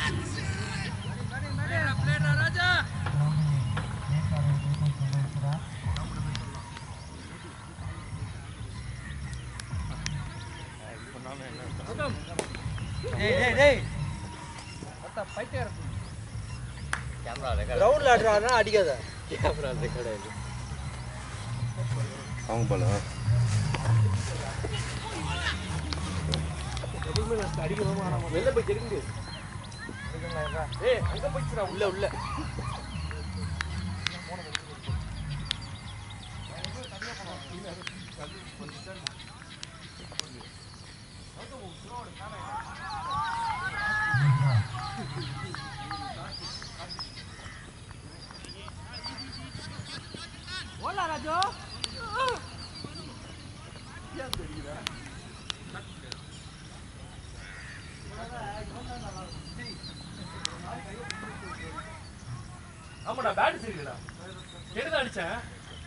கிரவுண்ட்ல ஆடுறாருன்னா அடிக்காத அவங்க போல வெளில போய் தெரிக்க முடியாது ஏய் அங்க போயிடுச்சுடா உள்ள உள்ள ஆமாடா பேட் சரியில்லடா எடுத்து அடிச்சேன்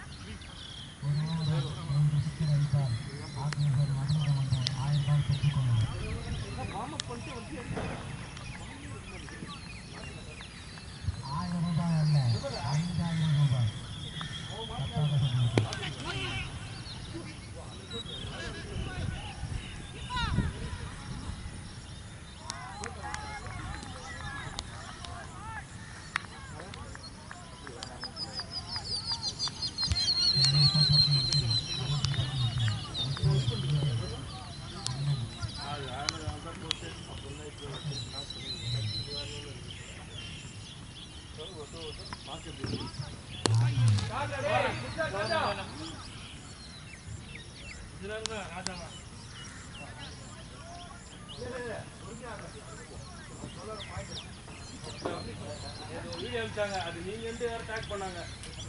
வீடியோ அனுப்பிச்சாங்க அது நீங்க வந்து வேற டேக் பண்ணாங்க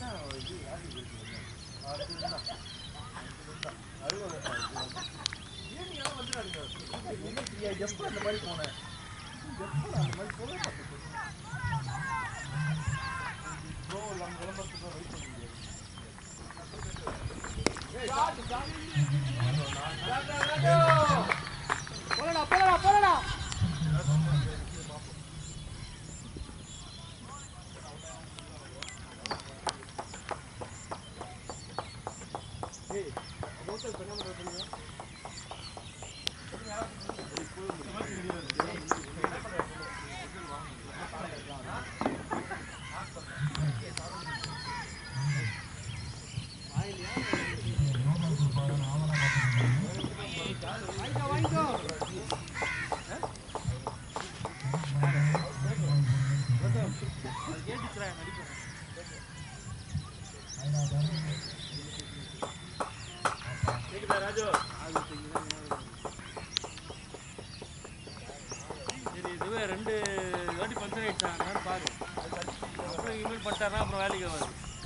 எப்ப அந்த மாதிரி போனேன் எப்ப அந்த மாதிரி போனேன் ப்ரோ நம்ம விளம்பரத்துக்கு வெயிட் பண்ண முடியாது போலடா போலடா போலடா வாங்கிக்கோ வாங்கிக்கோ கேக்குதா ராஜு சரி இதுவே ரெண்டு வாட்டி பஞ்சர் ஆயிடுச்சா என்னன்னு பாரு அப்புறம் இமெயில் பண்ணிட்டாருன்னா அப்புறம் வேலைக்கு ஆகாது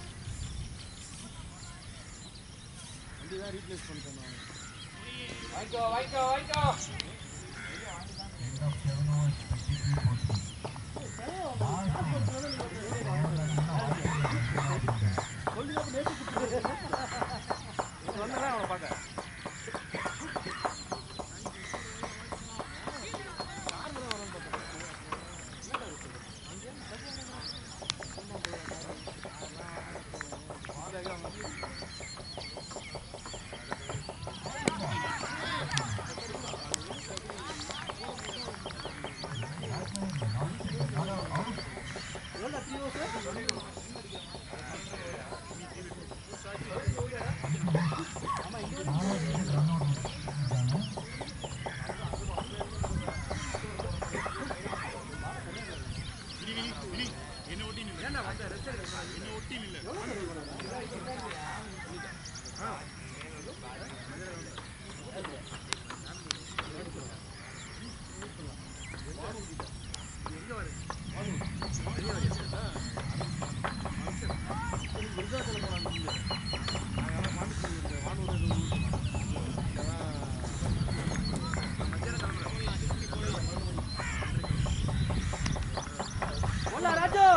வண்டி தான் ரீப்ளேஸ் பண்ணிட்டேன் நான் வாங்கிக்கோ வாங்கிக்கோ வாங்கிக்கோ வந்தேன் அவனை பார்க்க போலா ராஜு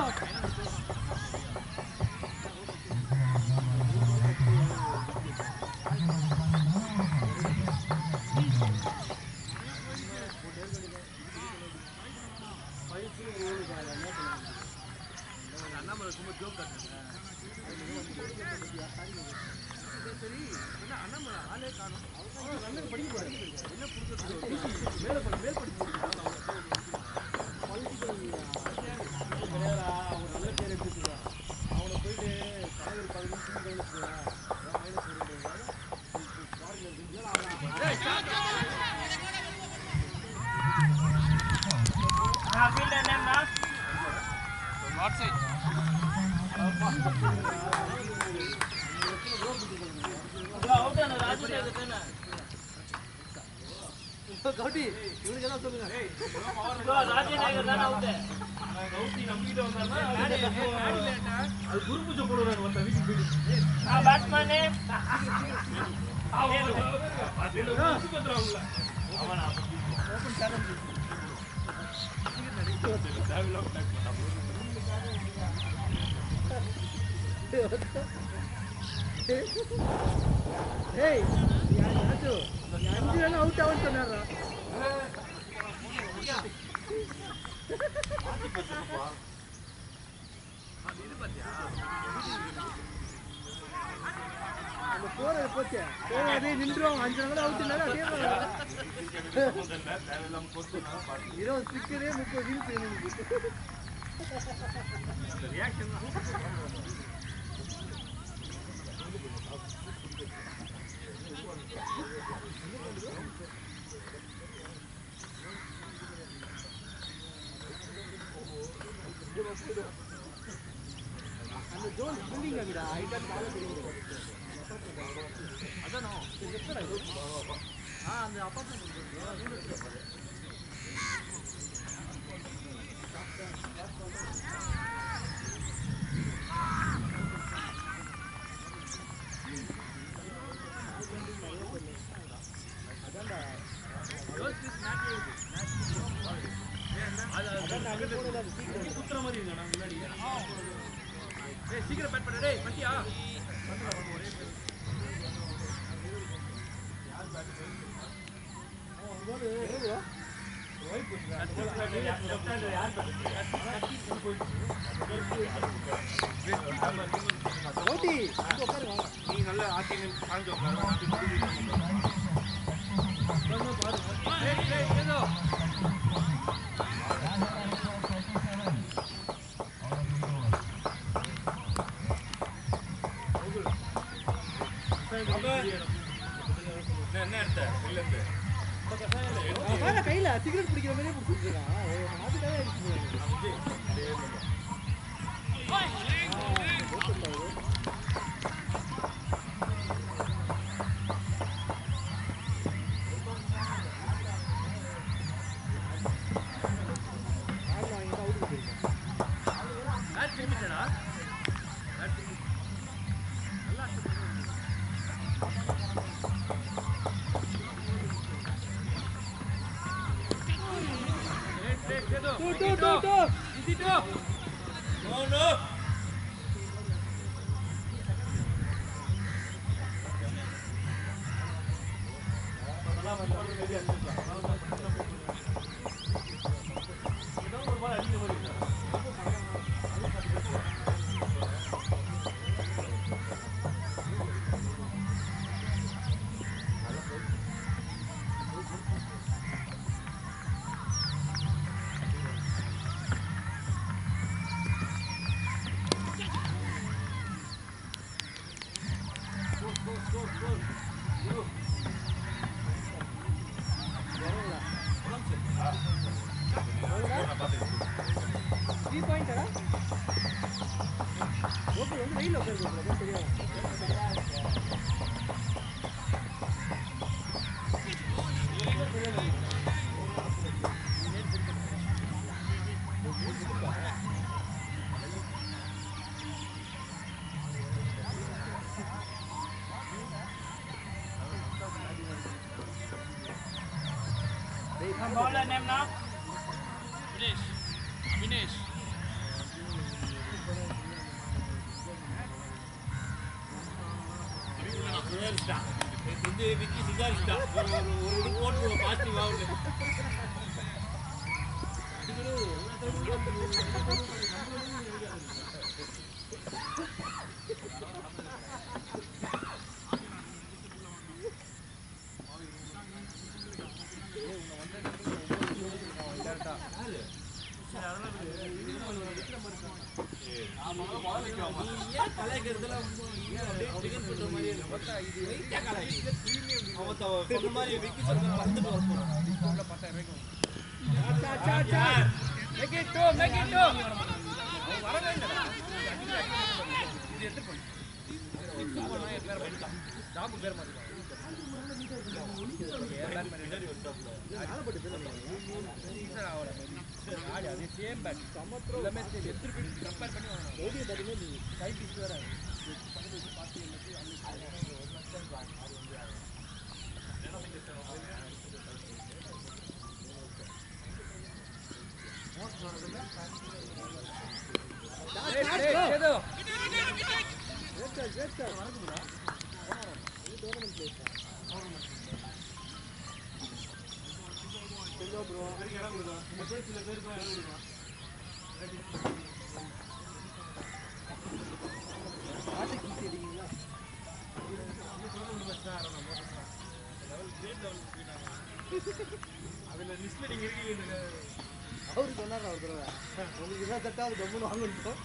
ஃபைவ் அண்ணாமலை சும்மா ஜோக் காட்டுறேன் சரி என்ன அண்ணாமலை ஆளே காணும் அவங்க அண்ணன் படிக்க போறாரு என்ன புரிஞ்சு மேல படி மேல் படிச்சு கவுட்டி இவனுக்கு என்ன சொல்லுங்க கௌசி நம்பிட்டு வந்தாருன்னா அது குரு பூஜை போடுவாங்க வந்த வீட்டுக்கு போயிட்டு ஏய் ராஜு அஞ்சு ரன் அவுட் ஆகும்னு சொன்னாரா அந்த போறது போச்சு போவாதே நின்றுவாங்க அஞ்சு ரன் அவுட் இல்லாத அதே இருபது ஸ்டிக்கரே முப்பது ரீல்ஸ் எனக்கு அந்த ஜோன் பில்டிங் அங்கடா ஹைட்டா பால தெரியும் அதானோ ஆ அந்த அப்பார்ட்மெண்ட் குத்துற மாதிரி இருக்கா முன்னாடி ஏய் சீக்கிரம் பேட் பண்ணு டேய் பண்ணியா ஓட்டி இங்க உட்காரு வாங்க நீ நல்ல ஆட்டிங்க காஞ்சு உட்காரு ஆட்டி முடிவு ஏய் ஏய் ஏதோ என்ன எடுத்த இல்ல இருந்து வாங்க கையில சிகரெட் பிடிக்கிற மாதிரியே பிடிச்சிருக்கான் மாத்திட்டாவே அடிச்சு பேட் திரும்பிட்டடா பேட் திரும்பி நல்லா ஏய் ஏய் ஏதோ டூ டூ டூ டூ இது டூ நோ நோ த்ரீ பாயிண்டா ஓகே வந்து வெயில் உட்காருங்க தெரியும் Finish. Finish. வந்து விக்கி சுதாரிச்சிட்டா ஒரு ஒரு ஒரு இது போட்டு பாசிட்டிவ் ஆகுது ஏன் கலாய்க்கிறதுல அப்படியே chicken சொல்ற மாதிரியே இருக்கு. பார்த்தா இது weight ஆ கலாய்க்குது. அவன் த- சொன்ன மாதிரி விக்கி சொல்ற பறந்துட்டு வர போறான். இதுக்குள்ள பத்தாயிரம் ரூபாய்க்கு வாங்குவான். Make it two, make it two. அவன் வரவே இல்லைடா. இது எடுத்துட்டு போய். இது போனா என் பேரை மாத்திட்டான். job பேரை மாத்திட்டான். என் பேர் மாதிரி ரெண்டாவது ஒரு job ல. Teacher ஆகல. ஆடி அதே same batch. எல்லாமே same. எடுத்துட்டு போய் compare பண்ணி வாங்கணும். Side dish வேற. Hey, hey, ஏதோ அவரு சொன்னார் ஒரு தடவை உங்களுக்கு என்ன தட்டா அது கம்முன்னு வாங்கணும்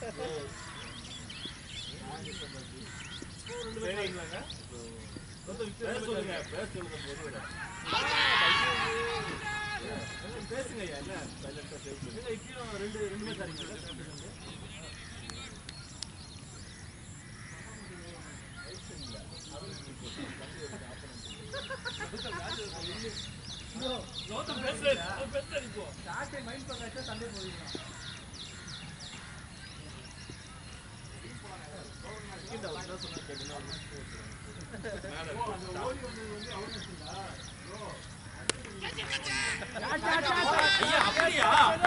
ஐயா அப்படியா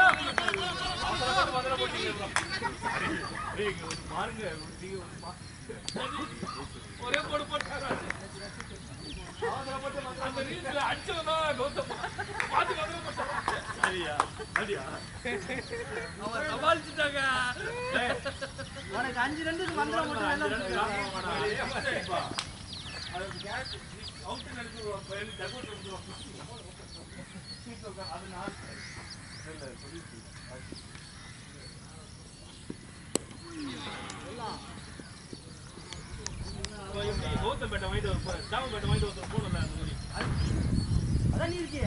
ஒரே போடு போட்டாரா அந்த ரீல்ஸ்ல அடிச்சவனா கௌதம் பாத்து மதுரை போட்டான் சரியா சரியா அவன் சமாளிச்சுட்டாங்க உனக்கு அஞ்சு ரெண்டு மந்திரம் மட்டும் வேணாம் கௌதம் பேட்டை வாங்கிட்டு வர சாம பேட்டை வாங்கிட்டு ஒருத்தர் போனல அந்த மாதிரி அதான் நீ இருக்கியா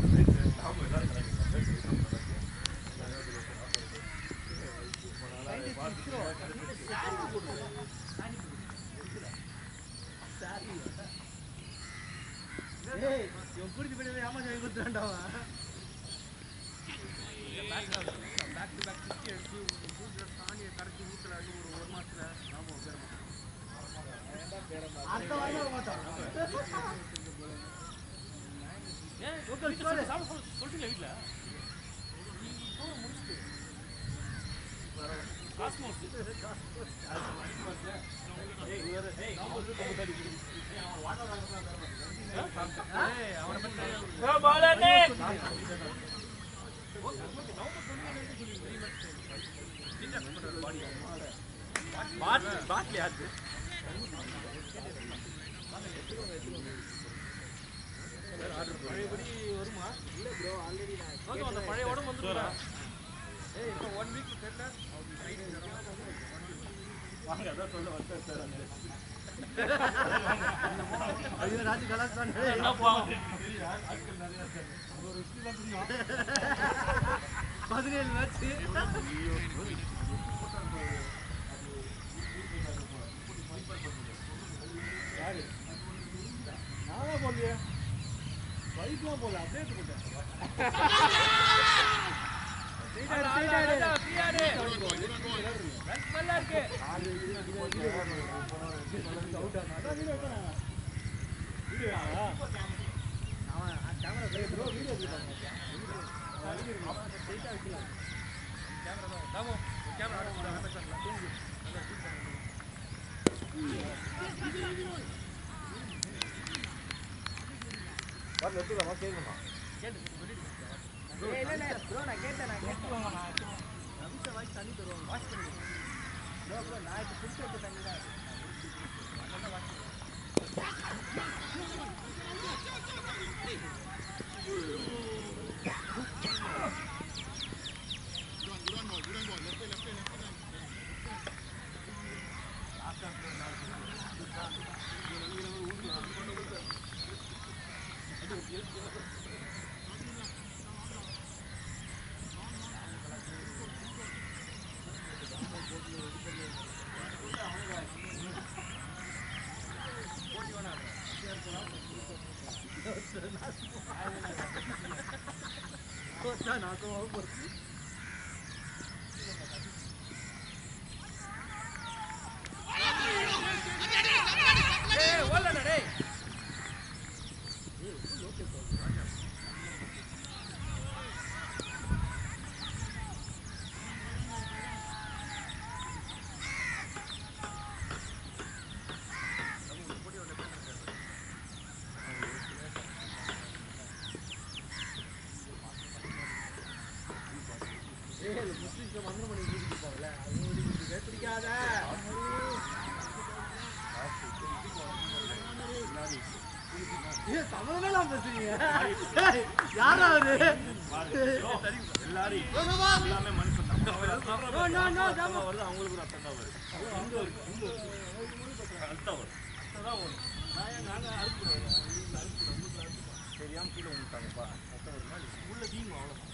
ஏய் இவன் கூட்டிட்டு போய் ஏமா வாங்கி கொடுத்துறான்டாவா பேக் டு பேக் சிக்கி எடுத்து பூட்டில் சாணியை கரைச்சி ஊற்றுறாங்க ஒரு ஒரு மாசத்துல நாம பேர் அடுத்த வாரம் வர மாட்டான் ஏன் வீட்டுல சாப்பிட சாப்பிட சொல்ல- சொல்லிட்டீங்களா வீட்டுல நீ போற முடிச்சுட்டு காஸ்மோஸ் ஏய், இவரு- ஏய், நம்ம வந்து நம்ம தாடி குடி. ஏய், அவன் water வாங்குறதா இருந்தா ஏய், அவனை பத்தி தெரியாது. பாட்டில் பாட்டில் யாரு பழையபடி வருமா இல்ல ப்ரோ ஆல்ரெடி நான் அந்த பழைய உடம்பு வந்துருக்கா ஏய் இப்போ ஒன் வீக் தெரியல வாங்க அதான் சொல்ல வந்தேன் சார் ஐயோ ராஜு கலாச்சாரம் என்ன பாவம் பதினேழு மேட்ச் நானா போடலையே பைக்லாம் போடல அப்படியே போட்டேன் ஏய் ஓடலடா டேய் ஏய், சம்மதமெல்லாம் பேசுறீங்க. ஏய், யாரா அவரு? எல்லாரும் வா, வா, வா. எல்லாமே மனுஷன் தான் No, no, no, ஜாமா. வருது அவங்களுக்கு ஒரு அர்த்தம் தான் வருது இங்க ஒரு இங்க ஒரு அர்த்தம் வரும் அதான் வரும் நான் ஏன் நாங்க அறுப்பு தெரியாம கீழே வந்துட்டாங்கப்பா அர்த்தம் வருமா உள்ள தீங்கும் அவ்வளோதான்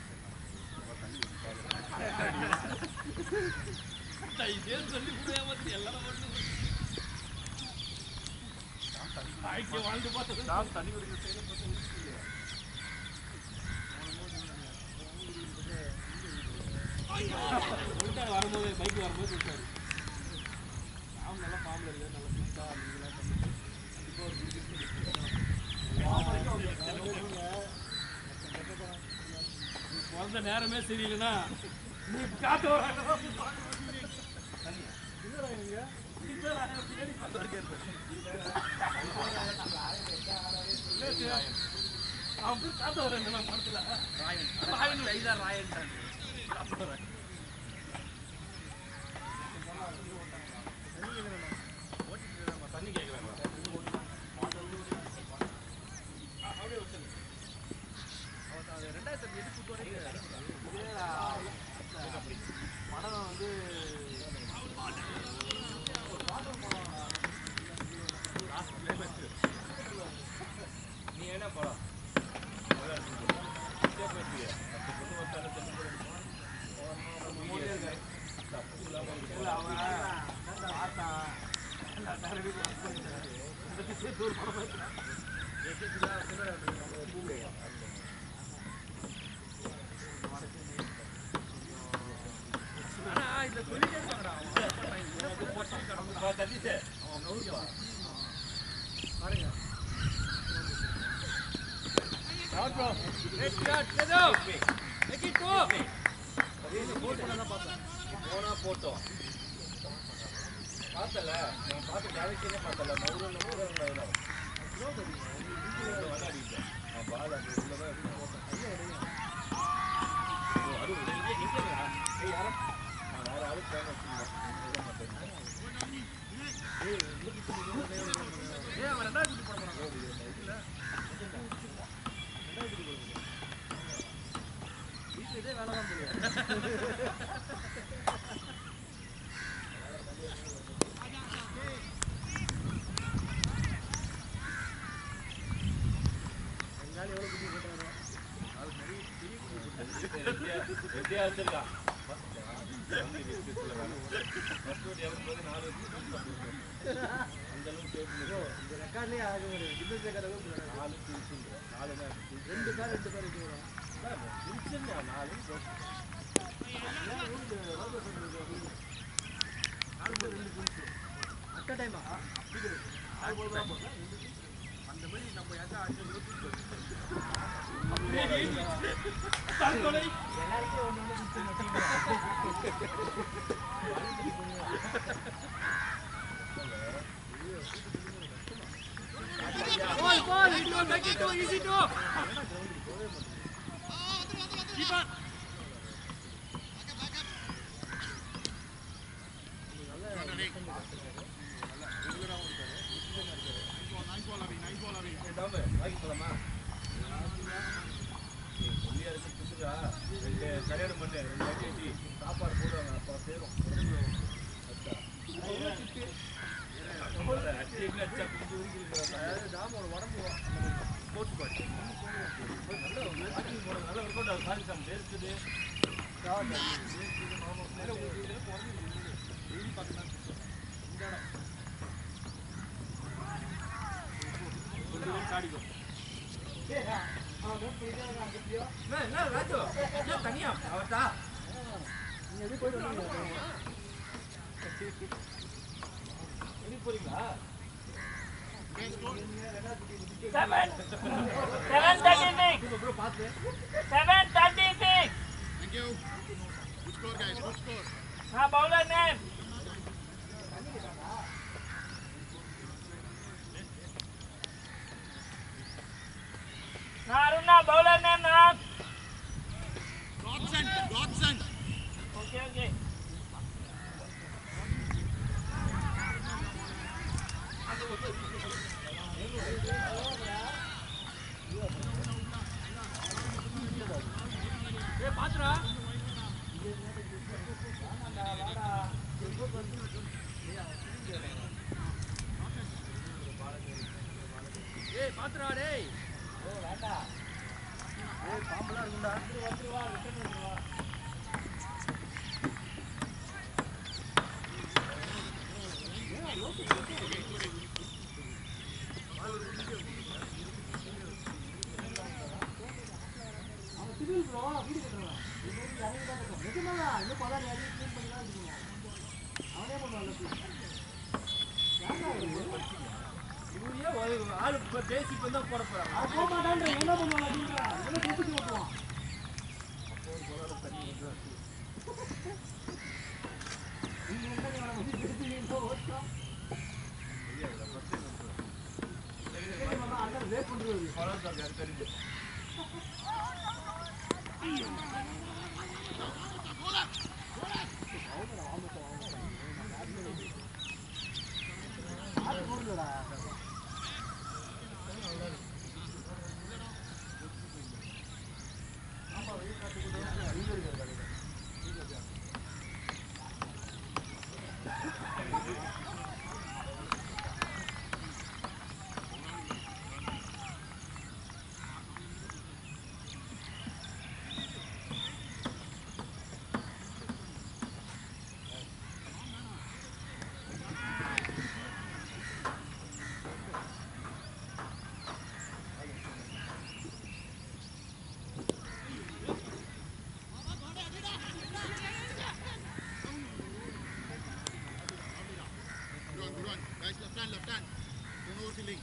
இதே சொல்லி கூட ஏமாத்தி எல்லாரும் வந்து ஆய்க்கு வாழ்ந்து பார்த்தது நான் தனி ஒரு செயலை பார்த்து சொல்லிட்டாரு வரும்போது பைக் வரும்போது சொல்லிட்டாரு நான் நல்லா ஃபார்மில் இருக்கேன் நல்லா ஃபிட்டா நீங்களாம் பிறந்த நேரமே சரியில்லைன்னா நீ காத்து வர அப்படி காத்து வரேன் நான் படத்துல ராயன் ராயன் ஐதா ராயன் தண்ணி கேட்குறாங்க படம் வந்து நீ என்ன படம் போனா போட்டோம் பார்த்தல நான் பார்த்து டேரக்ஷனே பார்த்தல நவுறு நவுறு நவுறு விளையாடிட்டேன் நான் பால் அந்த உள்ளதான் எடுத்து போட்டேன் ஓ, அது ஒரு எங்க- எங்க இருக்கா? ஏய், யாரா? நான் வேற ஆளு phone வச்சிருந்தேன். எடுக்க மாட்டேன். ஏய், அவன் ரெண்டாவது குட்டி போட போறான். வீட்டுல இதே வேலை தான் போடுவேன் எப்படியா வச்சிருக்கான் இந்த ரெக்கார்ட்லயே ஆக ஒரு business record அளவுக்கு வரும். ரெண்டு பேர் ரெண்டு பேர் இருக்கு வரும். At a time ah? Ball, ball, easy to, make it to, easy to. கல்யாணம் பண்ணு ரெண்டு வாட்டி வச்சு சாப்பாடு போடுவாங்க அப்போ சேரும் ஸ்போர்ட்ஸ் பாடி நல்ல வாக்கிங் போகிறது நல்ல ஒர்க் அவுட் ஆகும் சாரி சாமி இருக்குது அவன் என்ன, என்ன ராஜு என்ன தனியா அவர்தா நீங்க எதுக்கு போயிட்டு வந்தீங்க வெளியே போறீங்களா Seven. Seven thirty six. Bro பாத்து Seven thirty six. Thank you. Good score, guys. Good score. Now bowler name. Now Aruna bowler name now. Godsend. Godsend. Okay okay. ஏய் பாத்துடா ஏய் பாத்துடா டேய் அவன் சிவில் ப்ரோ வீடு கட்டுறான் இது வந்து இறங்கி தான் கட்டுறான் நிஜமாடா இன்னும் பதாரி அடி க்ளீன் பண்ணி தான் இருக்கணும் அவனே பண்ணுவான் இவரையே ஒரு ஆளு இப்ப பேசி இப்ப தான் போட போறாங்க அவன் போக மாட்டான்ற என்ன பண்ணுவான் அப்படின்றா இவனை தூக்கி ஓட்டுவான் நீங்க என்ன நீ அவனை வந்து எடுத்தீங்கன்னா ஓட்டுறான் அண்ணன் ரேப் பண்ணுறது Good one, good one. Guys, left hand, left hand. Don't overfeeling.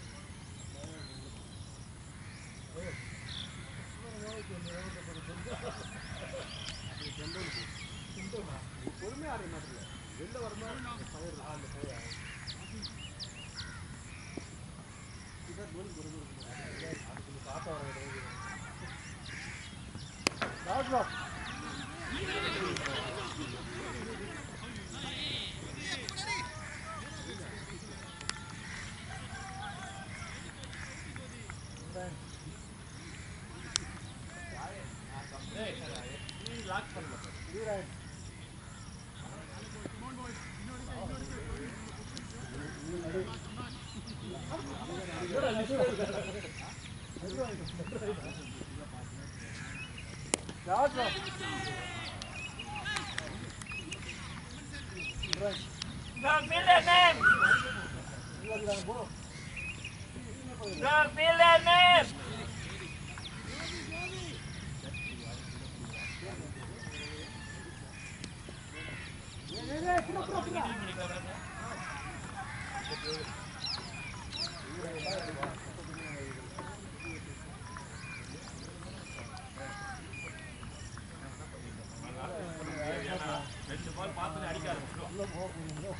Lock பண்ணல Now fielder name. Now fielder name. ரெண்டு பால் பார்த்து அடிக்க ஆரம்பிச்சிடும்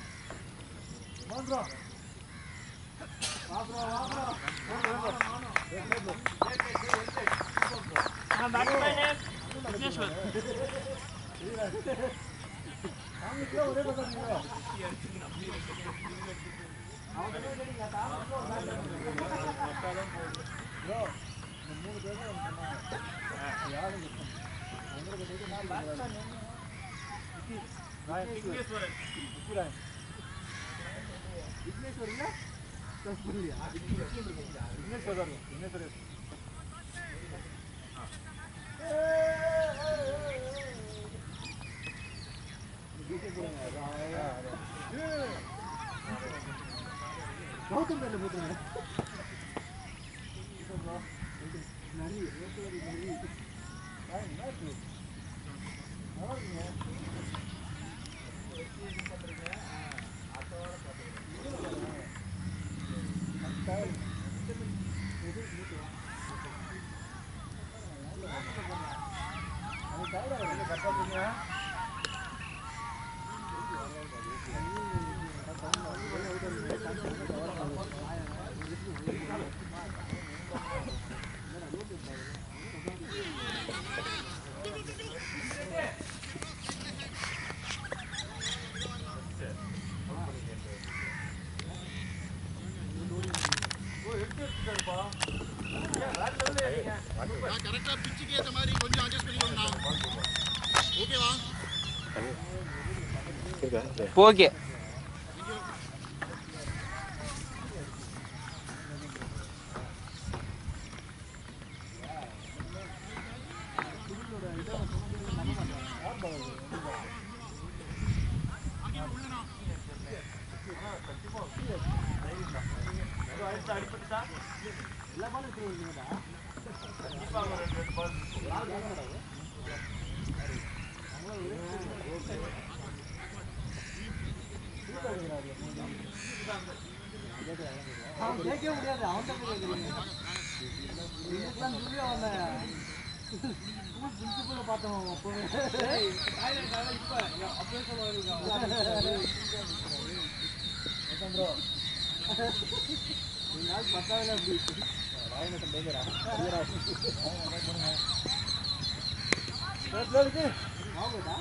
Now batsman name. Vigneshwar. Vigneswaran Vigneshwar இல்ல ப்ளஸ் புரியலையா விக்னேஸ்வர் தான் இருக்கும். விக்னேஸ்வர் கௌதம் பேர்ல போட்டுருங்க நிறைய கரெக்டா பிச்சுக்கு ஏத்த மாதிரி கொஞ்சம் அட்ஜஸ்ட் பண்ணிக்கோங்கண்ணா ஓகேவா ஓகே அவன் கேட்கவே முடியாது அவன்கிட்ட போய் கேட்குறீங்க இதுக்கெல்லாம் துரியா அவன் ஸ்கூல் பிரின்சிபலை பார்த்தோம் அப்போவே அப்படியே ப்ரோ நாள் பத்தாவில் அப்படி ராயநட்டம் பேசுறா ஆகுதா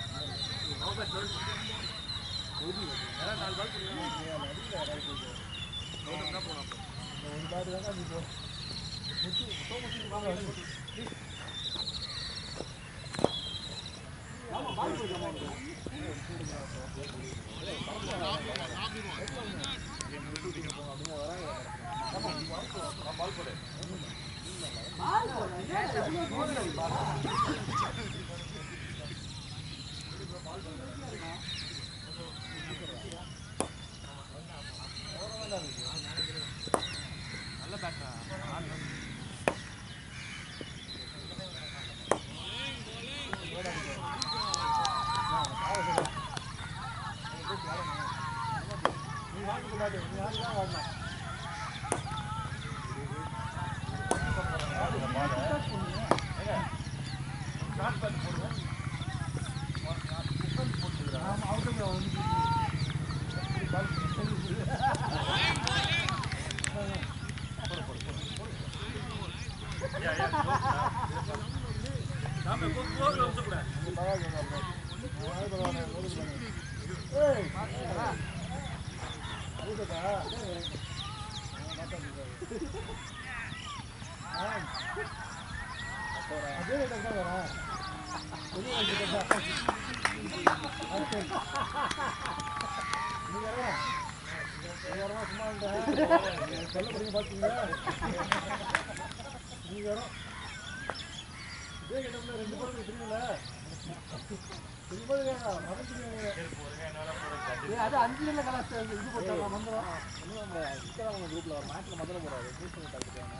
ஏய், அது அஞ்சு நில கலாச்சார இது போட்டாங்க மந்திரம் இன்ஸ்டாகிராம் குரூப்ல ஒரு மேட்ச்ல மந்திரம் போறாரு பூஸ்ட் பண்ணி பார்த்துட்டாங்க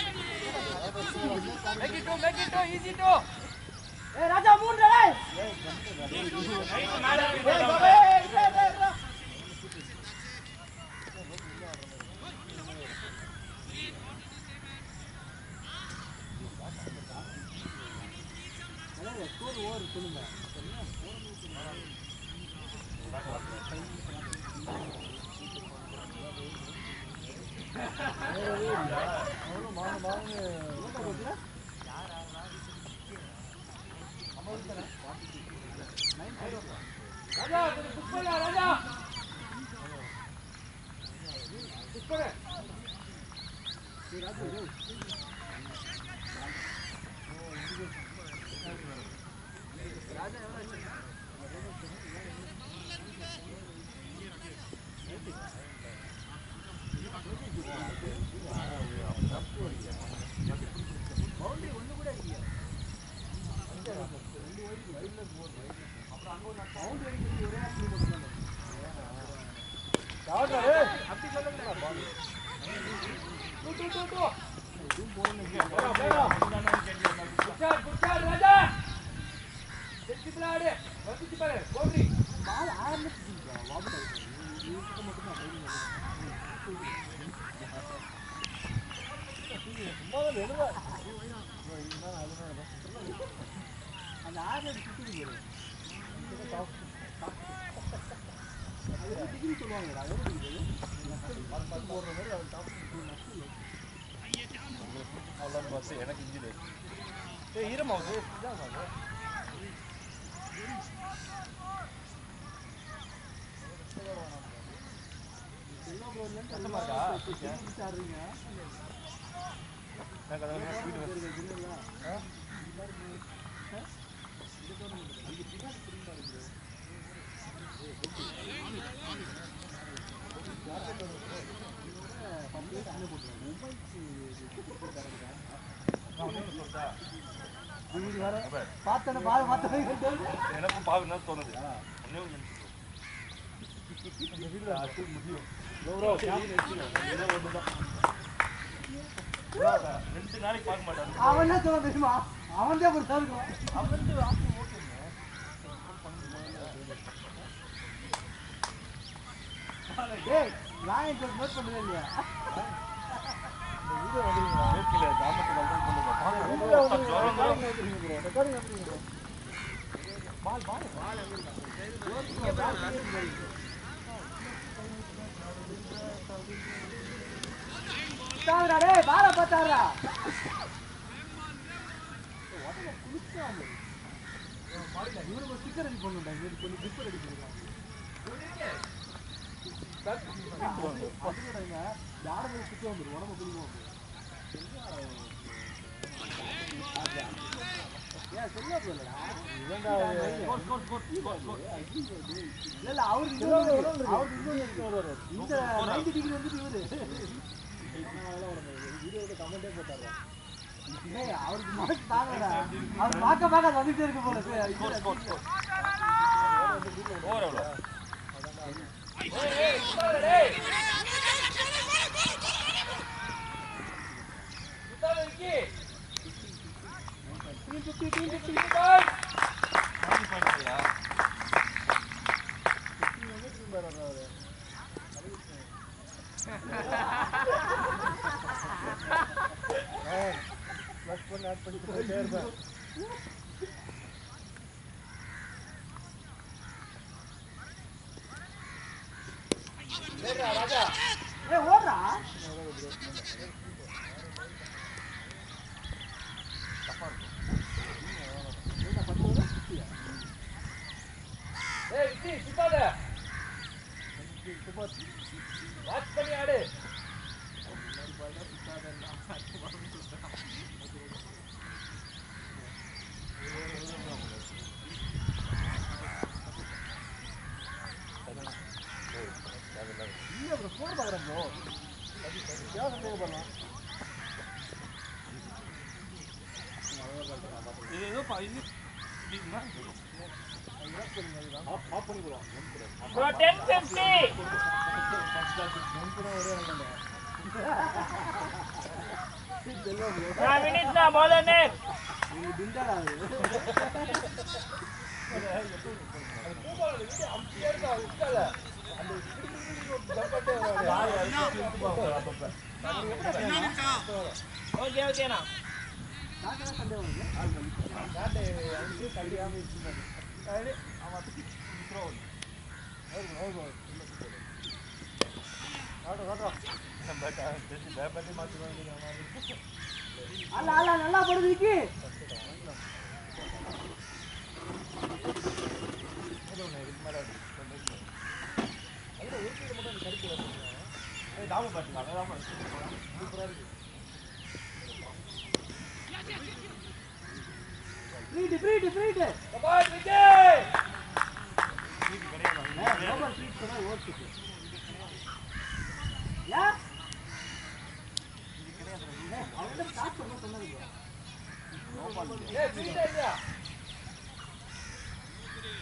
ஏய் ராஜா மூணு டேய் ராஜா கொஞ்சம் புக் பண்ண ராஜா புக் பண்ண அப்படி சொல்லுங்க குச்சார் குச்சார் ராஜா செஞ்சு பிளாடு வந்துச்சு பாரு போடி அந்த ஆறு சுத்தி டிகிரி சொல்லுவாங்கடா எவ்வளோ டிகிரி போடுற மாதிரி அவன் டாப் அவ்வளோ பஸ் எனக்கு இன்ஜின் ஏய் ஈரமாவுது இதாமாவுது கஷ்டமாக்கா ஆடுறீங்க எனக்கு அதெல்லாம் ஸ்வீட் உங்களுக்கு வர பார்த்தேன்னு பாரு பார்த்தேன் எனக்கும் பாவம் தான் தோணுது ஒண்ணே ஒண்ணு ரெண்டு நாளைக்கு பார்க்க மாட்டாங்க அவன் என்ன சொல்ல தெரியுமா அவன் தான் ஒரு இருக்கும் டேய் நான் இப்போ நோட் பண்ணவே இல்லையா வேர்க்கல கிராமத்துக்கு வந்து ஜுரம் வரும். தாங்கடா டேய் பால பார்த்தாரா இவனுக்கு ஒரு ஸ்டிக்கர் ரெடி பண்ணுடா இவனுக்கு கொஞ்சம் கிஃப்ட் ரெடி பண்ணுடா பசங்கடா இங்க யாரும் ஸ்டிக்கர் வந்துடும் உடம்பு பிடிக்கும் ஏன் சொல்ல போலடா இல்ல இல்ல அவருக்கு இன்னொரு இருக்கு. அவருக்கு இன்னொரு இருக்கு. இந்த 90 டிகிரி வந்துட்டு இவரு வீடியோட கமெண்டே போட்டாரா ஏய் அவருக்கு மார்க் தாங்கடா அவர் பார்க்க பார்க்க அது வந்துட்டே இருக்கு போல சரி, இது- ஓவர் எவ்வளோ ஏய் ஓடுறா ஏய் விக்கி சுத்தாத வாட்ச் பண்ணி ஆடு இல்ல bro ஸ்கோர் பார்க்கறேன் ப்ரோ ஏன் சந்தேகம் பண்ணலாம் இது ஏதோ பா- இது இதுன்னா ஆஃப் பண்ணி போலாம் Bro, 1050. Five minutes now, ball and net. நீங்க பில்டர் ஆகுது Okay, okay now. நான் என்ன சந்தேகம் வந்து அல்ல அல்ல நல்லா போடுது விக்கி ஃப்ரீட் ஃப்ரீட் ஃப்ரீட் கபால் விக்கி ஓவர் ஃப்ரீட் சொன்னா ஓட்டுக்கு யா அவன்கிட்ட ஸ்டார்ட் பண்ண சொன்னது bro. ஏய் ஃப்ரீடா இல்லையா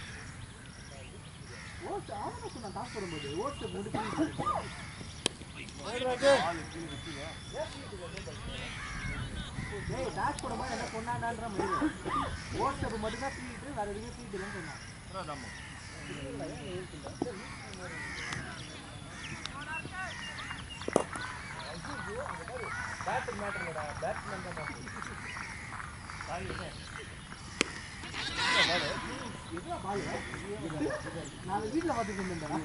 ஓட்டு அவன் சொன்னான் டாஸ் போடும்போது ஓட்டு முடிச்சு ஏய் டாஷ் போடும்போது என்ன கொண்டாண்டான்ற மாதிரி ஓட் ஸ்டெப் மட்டும் தான் பீட்டு வேற எதுவுமே பீட்டு இல்லைன்னு சொன்னான் பேட்டர் மேட்டர் இல்லடா பேட்ஸ்மேன் தான் matter. எதுவும் பால் நான் வீட்டில் பார்த்துட்டு இருந்தேன்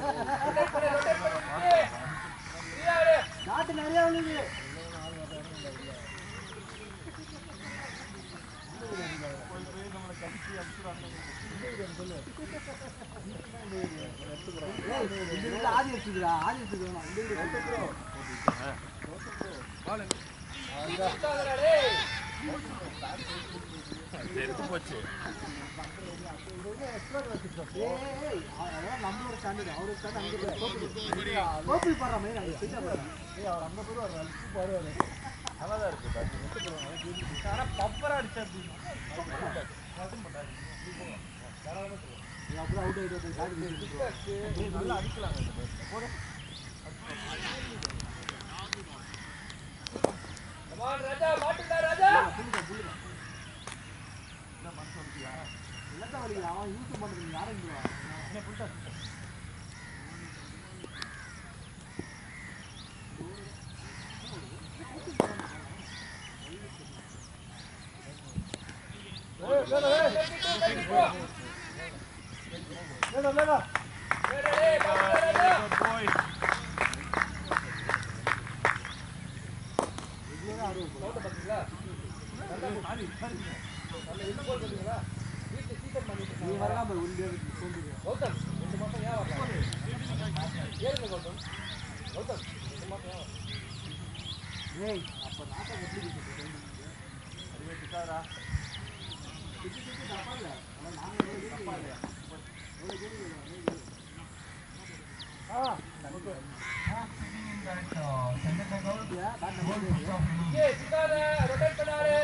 நாட்டு நிறைய விழுது ஏய், இந்த வீட்டுல ஆதி வச்சுக்கிறா ஆதி வச்சுக்கிறா இந்த வீடு கட்டுக்கிறோம் ஏய் அதெல்லாம் நம்மளோட ஸ்டாண்டர்ட் அவரோட ஸ்டாண்டர்ட் அங்கே போய் கோப்பி கோப்பி போடுற மாதிரி அங்கே சீட்டா போடுறேன் ஏய் அவர் அங்கே போய் வருவார் அழிச்சு போடுவார் ஆனா பப்பரா அடிச்சா அப்புறம் அவுட் ஆகிட்டு காடி நல்லா அடிக்கலாம் ராஜா மாட்டுடா ராஜா இல்லத்தான் வலிக்குது அவன் யூஸ் பண்ணுறது யாரும் இல்லை நீ வரலாம் போய் உண்டு சொல்லுங்க கௌதம் ரெண்டு மாசம் ஏன் வரலாம் ஏறுங்க கௌதம் கௌதம் ரெண்டு மாசம் ஏன் வரலாம் ஏய் அப்போ நாட்டை எப்படி இருக்கு தப்பா இல்லை ஆனால் நாங்கள் எவ்வளோ கேள்வி இல்லையா எவ்வளோ கேள்வி இல்லை ஏ சிக்காத ரொட்டேட் பண்ணாரு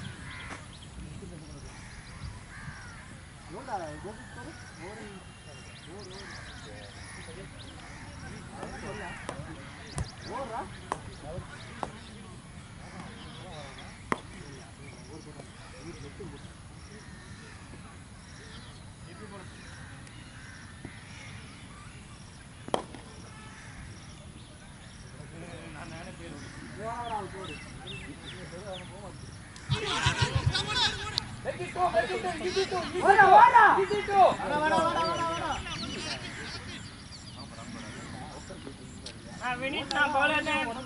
Make it go, make it go, easy to, easy to, easy to. Now we need now ball and net.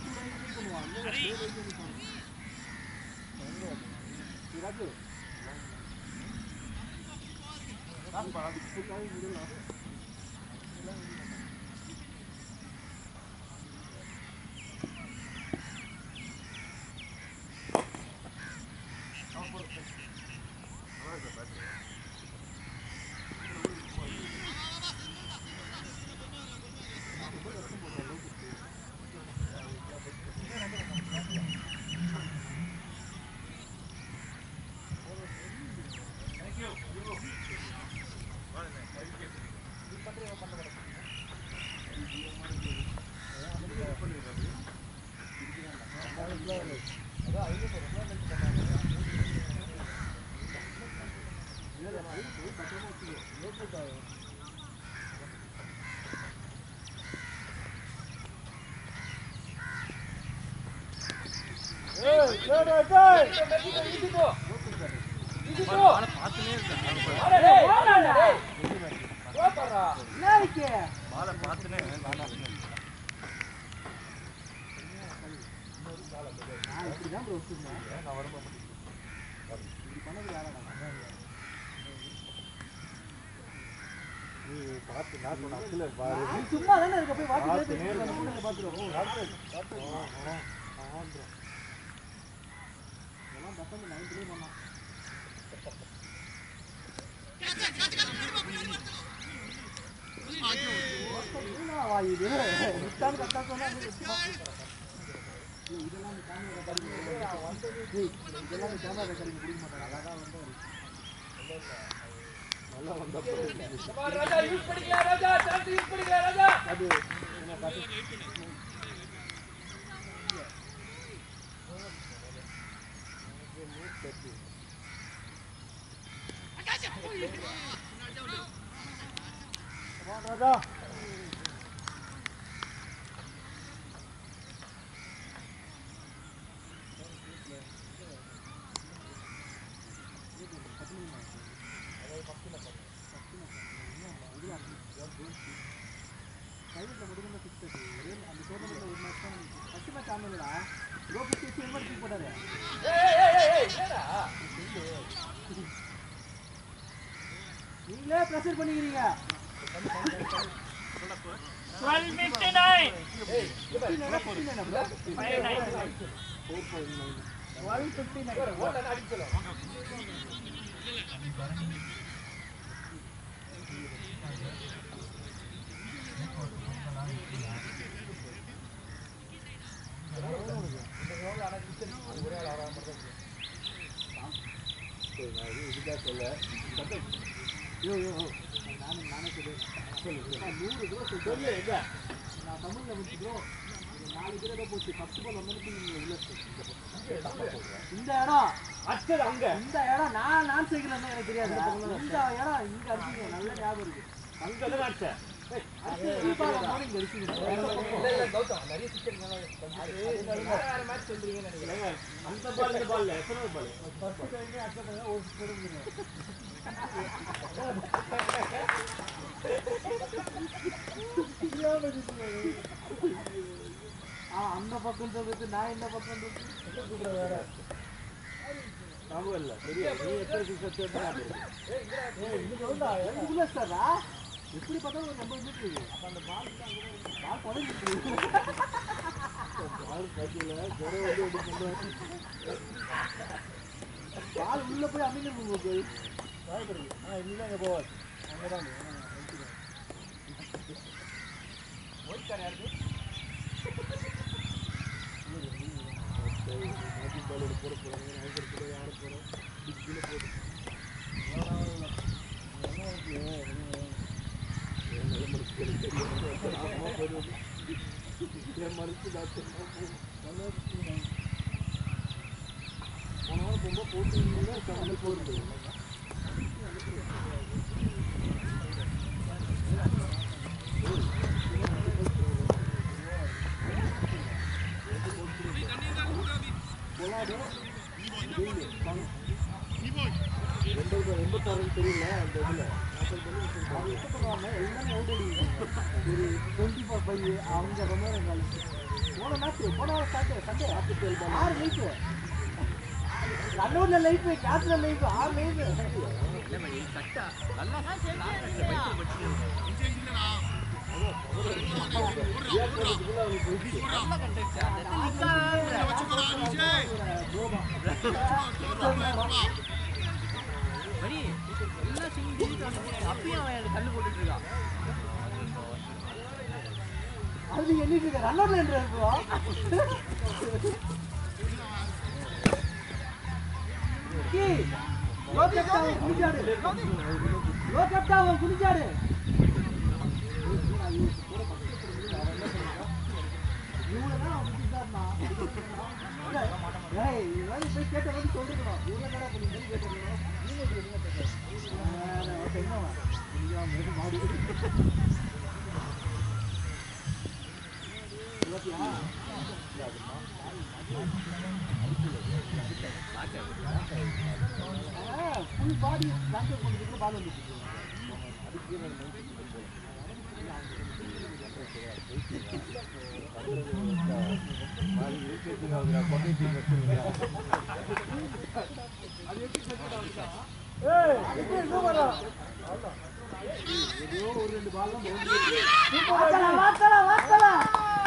Easy to. Easy to. அட டேய், வாடா டேய். வா பாரா. பாலை பார்த்துனே சும்மா தானே இருக்க போய் வாட்டி பார்த்துருவோம் எல்லாம் பசங்க நைன்த்லேயே பண்ணான் என்னடா வா இது விட்டான்னு கரெக்டாக சொன்னா இது சும்மா. ஏய், இதெல்லாம் இந்த கேமரா ரெக்கார்டிங் ஏய், இதெல்லாம் இந்த கேமரா ரெக்கார்டிங் பிடிக்க மாட்டாங்க அழகா வந்து அப்பா, ராஜா யூஸ் பண்ணிக்கலாம் ராஜா சான்ஸ் யூஸ் பண்ணிக்கலாம் ராஜா அது என்ன காட்டு பிரைவேட்ல மட்டும் தான் ஃபிக்ஸ் ஆச்சு ஒரே அந்த டோர்னமெண்ட்ல ஒரு மேட்ச் தான் ஃபர்ஸ்ட் மேட்ச் ஆனதுடா ரோ ஃபிஃப்டி வச்சு என்ன தூக்கி போட்டாரு நீங்களே ப்ரெஷர் பண்ணிக்கிறீங்க 1259. 59 bro. 1259 ஓட்டை அடிக்கலாம் யோ யோ யோ. நானே நானே சொல்லு சொல்லு நான் நூறு ப்ரோ சொல்லு எங்க நான் தமிழ்ல முடிச்சு ப்ரோ நாலு பேர் ஏதோ போச்சு ஃபர்ஸ்ட் பால் வந்துட்டு நீங்க உள்ள இந்த இடம் அச்சது அங்க இந்த இடம் நான் நான் செய்கிறேன்னு எனக்கு தெரியாது இந்த இடம் இங்க அடிச்சீங்க நல்ல ஞாபகம் இருக்கு அங்க தான் அடிச்ச அடுத்து தீபாவளி morning இங்க அடிச்சீங்க இல்ல இல்ல கௌதம் நிறைய சிக்கன் அது வேற வேற மேட்ச் சொல்றீங்கன்னு நினைக்கிறேன் அந்த பால் இந்த பால் எத்தனை பால் ஃபர்ஸ்ட் டைம் அட்டன் பண்ண ஒரு ஸ்கோர் ஆ அந்த பக்கம் சொல்றது நான் இந்த பக்கம் சொல்றது வேற ஞாபகம் இல்ல தெரியும் நீ எத்தனை சிக்ஸ் வச்சு இதுக்குள்ள சாரா எப்படி பார்த்தாலும் ஒரு எண்பது மீட்டர் இருக்கு அப்ப அந்த பால் பால் குறைஞ்சிட்டு பால் கட்டில குறை வந்து எப்படி பண்றாரு பால் உள்ள போய் அமைங்க உங்களுக்கு பயப்படுது ஆ இல்லைங்க போவார் அங்கதான் எண்பத்தாறு தெரியல அந்த இதுல அவங்க என்ன பண்ணுவாங்க எல்லாமே அவுட் அடிங்க ஒரு டுவெண்ட்டி ஃபோர் ஃபைவ் அவங்க ரொம்ப நேரம் போன மேட்ச் போன சாட்டே சண்டே ஆறு லைஃப் ரன்னோட லைஃப் கேப்ல லைஃப் ஆறு லைஃப் அது எண்ணிட்டு இருக்க ரன்னர்ல என்று இருக்குவா கீ லோ கேப்டா அவன் குடிச்சாடு லோ கேப்டா அவன் குடிச்சாடு இவ்வளவுதான் அவன் குடிச்சாருனா ஏய் இவன் போய் கேட்ட வந்து சொல்லிருக்கணும் இவ்வளவு நேரம் பண்ணி கேட்டிருக்கணும் நீங்க எப்படி என்ன பேசுறீங்க என்னவா நீங்க மாடி பாத்தியா ஃபுல் பாடி ட்ரான்ஸ்ஃபர் பண்ணிட்டு பால் வந்துச்சு ஒரு ரெண்டு பால் தான் வாத்தலாம் வாத்தலாம்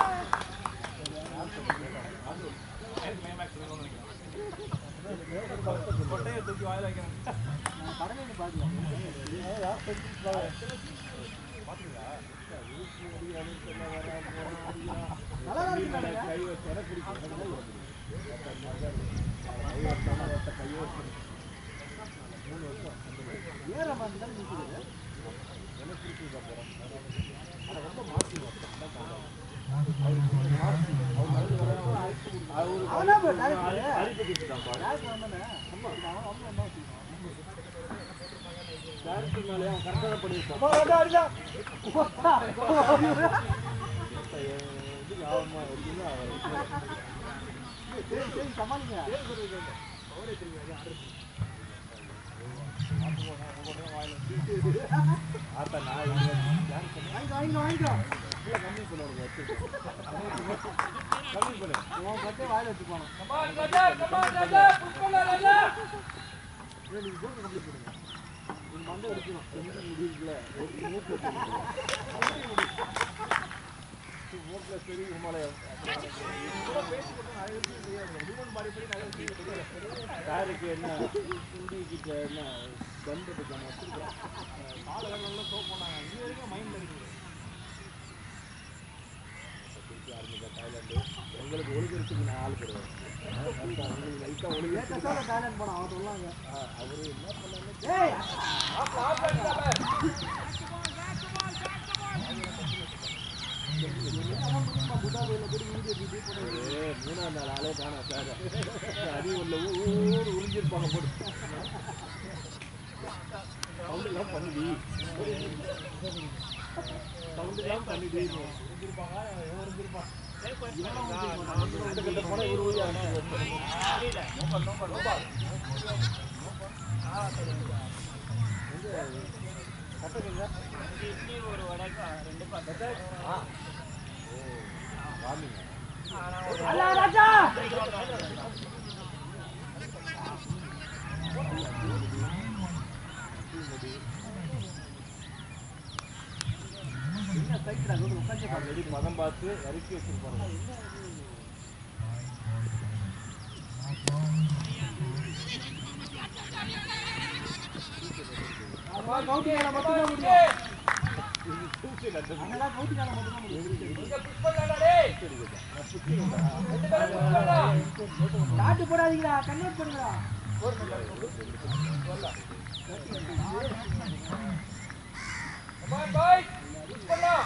படமே பார்க்கலாம் நல்லா தான் இருக்கு ஏற மாதிரி தான் நிற்கிறது அவனா bro, direct. direct வந்தானே. ஆமா. மேலே அவன் கரெக்டாக தான் பண்ணியிருக்கான் அம்மா, அடிடா, அடிடா. இது ஆகுமா இருக்குன்னா சரி சரி சமாளிங்க ஆத்தா நான் இங்க plan பண்ணி- வாங்கிக்கோ வாங்கிக்கோ வாங்கிக்கோ இல்லை கம்மி பண்ணுவாங்க கம்மி பண்ணு உன் கட்டே வாயில வச்சு போனோம் Come on, Raja, come on, Raja, push பண்ணு, ராஜா. இல்லை நீங்கள் கோல் கம்ப்ளீட் பண்ணுங்க நீங்கள் மண்டை அடிக்கணும் செஞ்சு முடியுதுல ஒரு மூக்கு மூக்கில் சரி ஹிமாலயம் காருக்கு என்ன ஹிந்தி கிட்ட என்ன கன் எடுக்காம வச்சிருக்கேன் காலை நல்லா சோப் பண்ணாங்க இது வரைக்கும் மைண்டில் இருக்குது திருப்பி ஆரம்பிச்சா தாய்லாந்து எங்களுக்கு ஒழுங்கிறதுக்கு நான் ஆள் கிடையாது உங்களுக்கு லைட்டாக ஒழுங்கு தாய்லாந்து போனோம் அவன் சொல்லாங்க அவரு என்ன பண்ணாங்க ஆப்ல, ஆப்ல அடிடா, பாரு. ஏய், மூணாவது நாள் ஆளே காணோம் சார் அடி உள்ள ஊர் உறிஞ்சிருப்பாங்க போட்டு சவுண்டெல்லாம் பண்ணுடி சவுண்டெல்லாம் பண்ணுடி போனால் இவர் ஊரியா கட்டக்குங்க இட்லி ஒரு வடைக்கா ரெண்டு பாக்கெட் வாமிங்க ஆல்ரெடி பதம் பார்த்து இறக்கி வச்சிருப்பாங்க இங்க push பண்ணலாம்டா, டேய். ரெண்டு பேரும் push பண்ணடா. காட்டு போடாதீங்களா கன்வெர்ட் பண்ணுங்களா Come on, boys. Push பண்ணலாம்.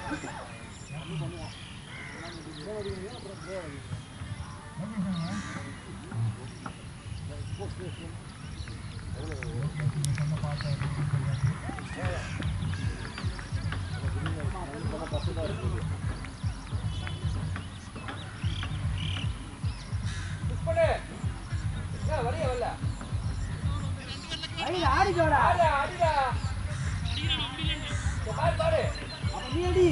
Push பண்ணு. என்ன, வரியா வரல? ஐயா ஆடிக்கோடா ஆடுடா, அடிடா. இந்த பாரு, பாரு. அப்ப நீ அடி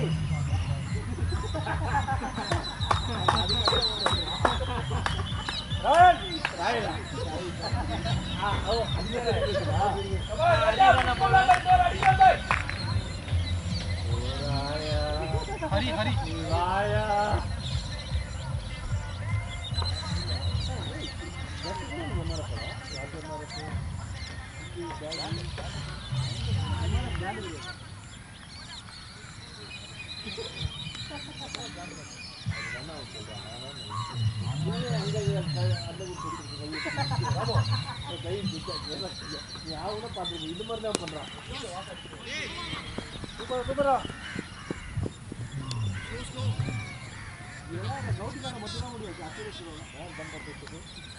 Come on, ராஜா, push பண்ணலாம்டா, இந்த ஒரு அடி வந்து. ஹரி ஹரி இது மாதிரி தான் பண்றான் சூப்பர் சூப்பரா இதெல்லாம் இந்த கவுட்டிக்கான மட்டும்தான் முடியும் அச்சரிச்சு பண்ணுறதுக்கு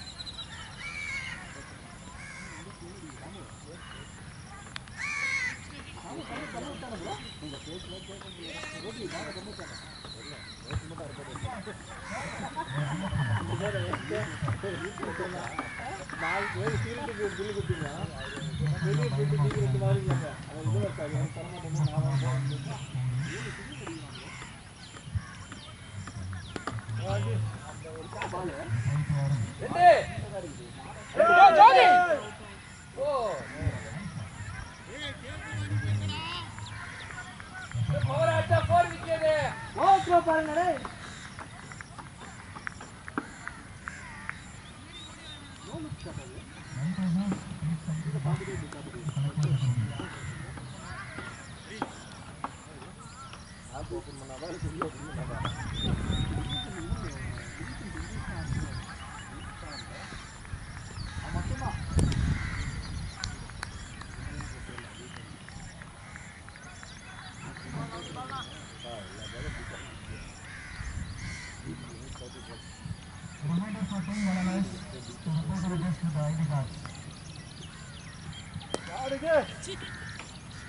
நாலு பேர் சீருக்கு பில்லு கொடுத்தீங்க வெளியே போயிட்டு நீங்கள் ரெண்டு வாரிங்க அவன் இது இருக்காது அவன் தரமாட்டேன் நான் வாங்க ரெண்டு. ரெண்டு, ஜோதி. ஓ. power ஆட்டா four wicket. ஓகே பாருங்க டேய்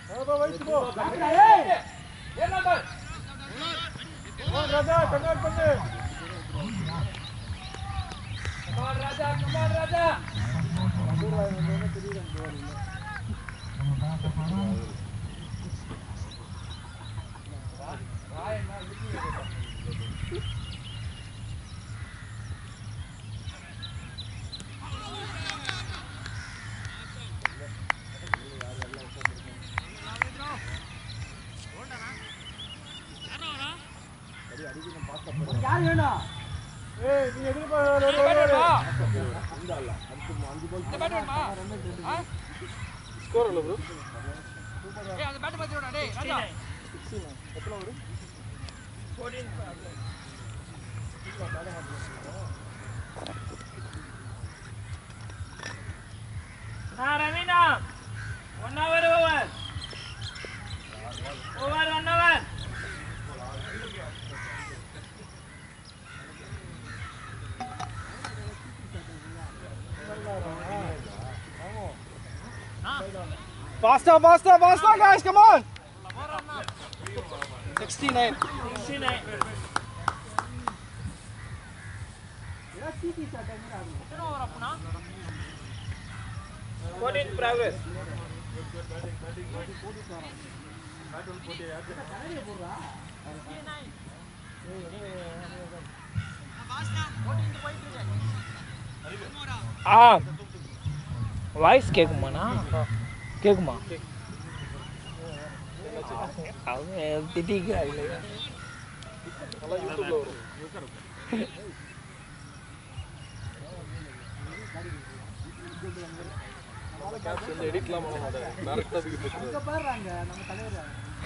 யார் வேணும் Ah, Ravina. One hour over. Over one hour. Faster, faster, faster, guys, come on. 69. 69. சிடி சார் டைம் ஆகும் 14 progress. ஆ வாய்ஸ் கேட்குமாண்ணா கேட்குமா அவங்க திட்டிக்கிறாங்களே அங்க பாருறாங்க நம்ம தலைவர்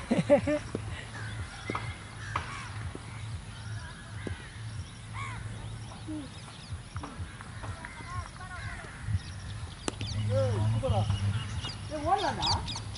ஏய் ஓடலாம்டா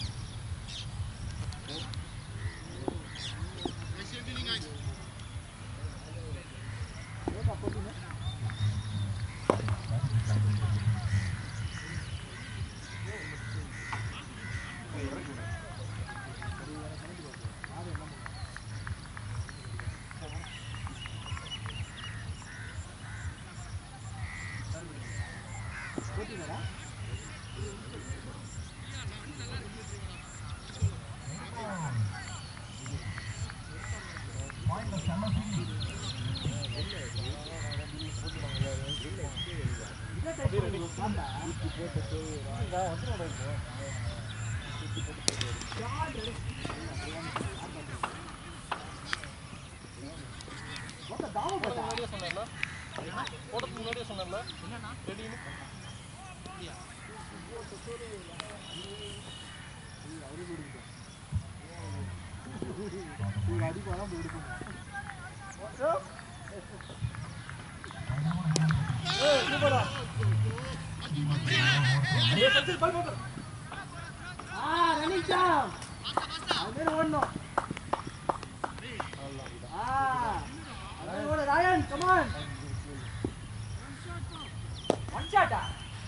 ஆ ரன்னிங் சாம் அது பேர் ஓடணும் ஆ அது ஓட ராயன் கமான் ஒன் ஷாட்டா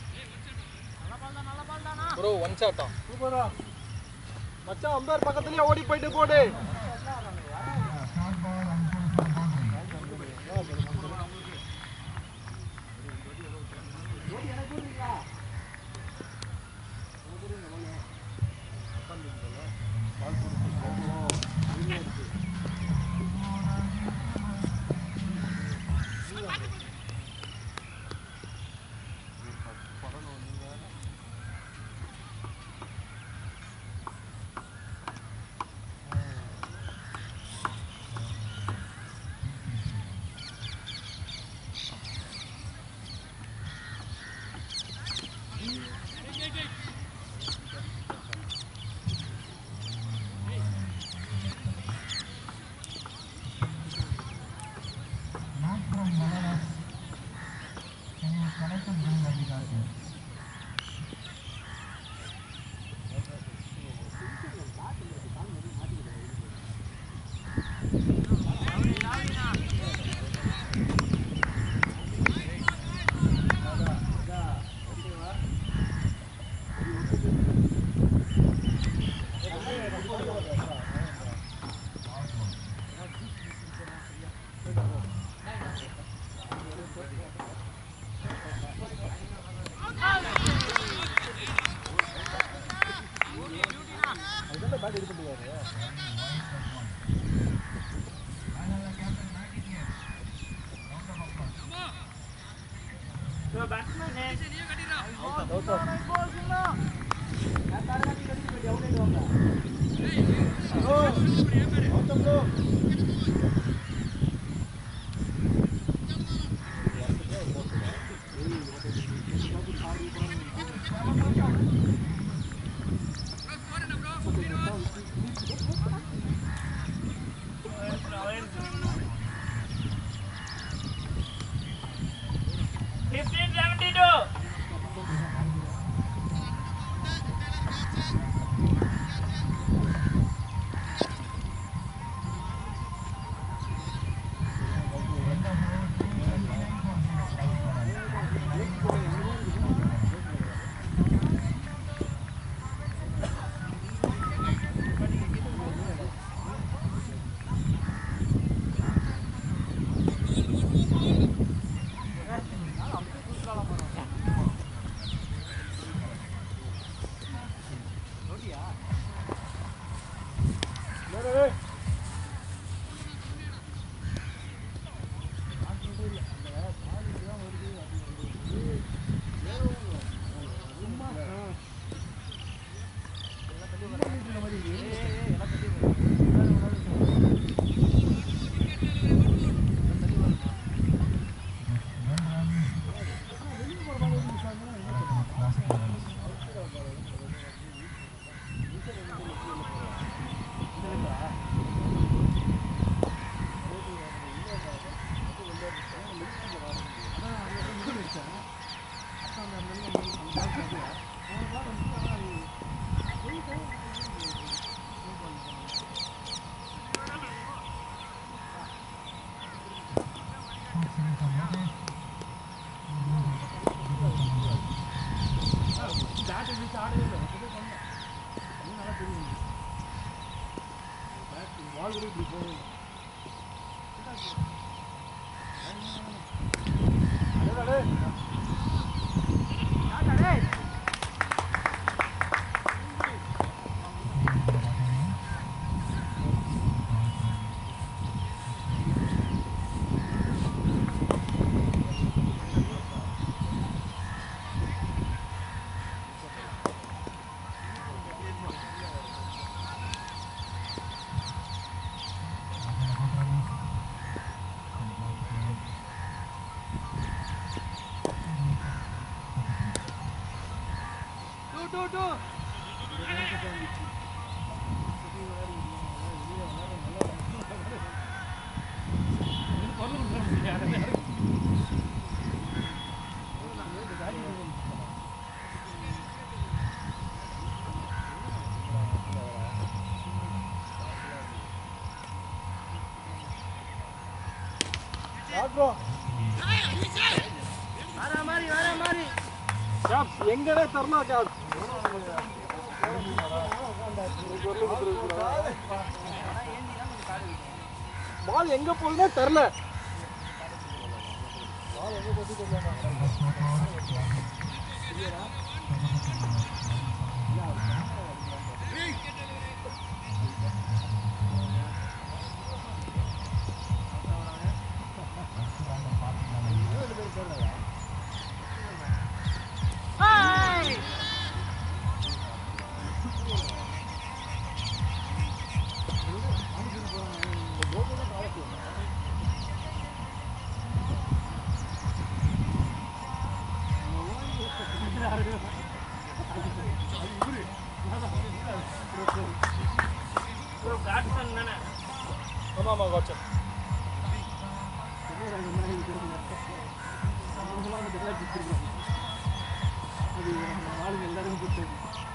ப்ரோ ஒன் ஷாட்டா சூப்பரா மச்சான் அம்பேர் பக்கத்துலயே ஓடி போயிட்டு போடு ஓடி எனக்கு போடுறீங்களா பேட்ஸ்மேன் fifteen seventy two. எங்கடே தரமா காசு பால் எங்க போகுதுன்னே தெரில பேட்ஸ்மேன் தானே ஆமா ஆமா கோச்சர் ஆளுங்க எல்லாரும் கொடுத்தது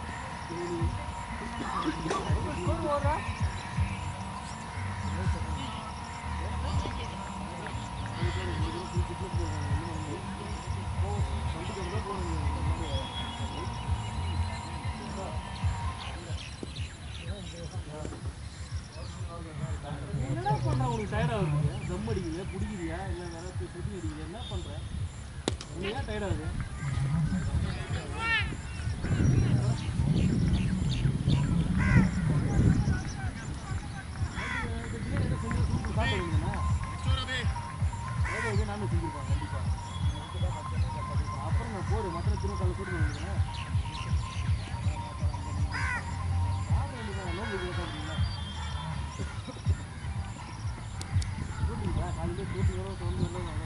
என்னடா பண்ற உனக்கு டயர்ட் ஆகுது தம் அடிக்குது பிடிக்குதியா இல்லை வேற சுத்தி அடிக்குது என்ன பண்ற உனக்கு ஏன் டயர்ட் ஆகுது கூட்டிங்களா காலையில் கூட்டி வர தோணு வரலாம்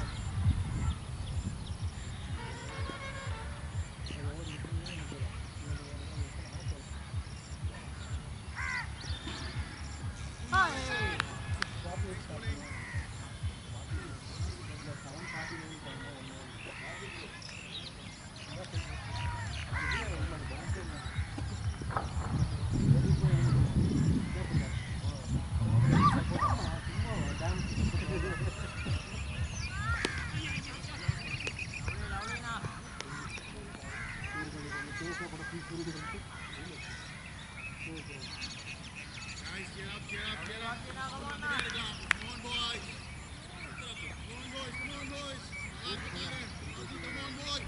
Guys, get up, get up, get up. Come on, boys. Come on, boys. Come on, boys. Come on, boy.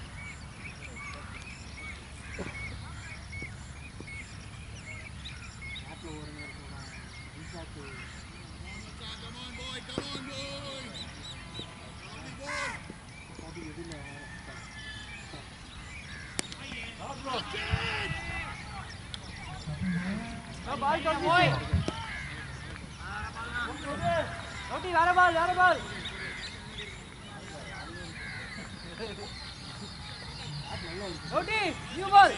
ஆட்டில் ஒரு நேரம் recharge Come on, boy. Come on, boy. Lovely boy. பாட்டி எதில் போய் ரவுடி வேற பால் வேற ball rowdy new ball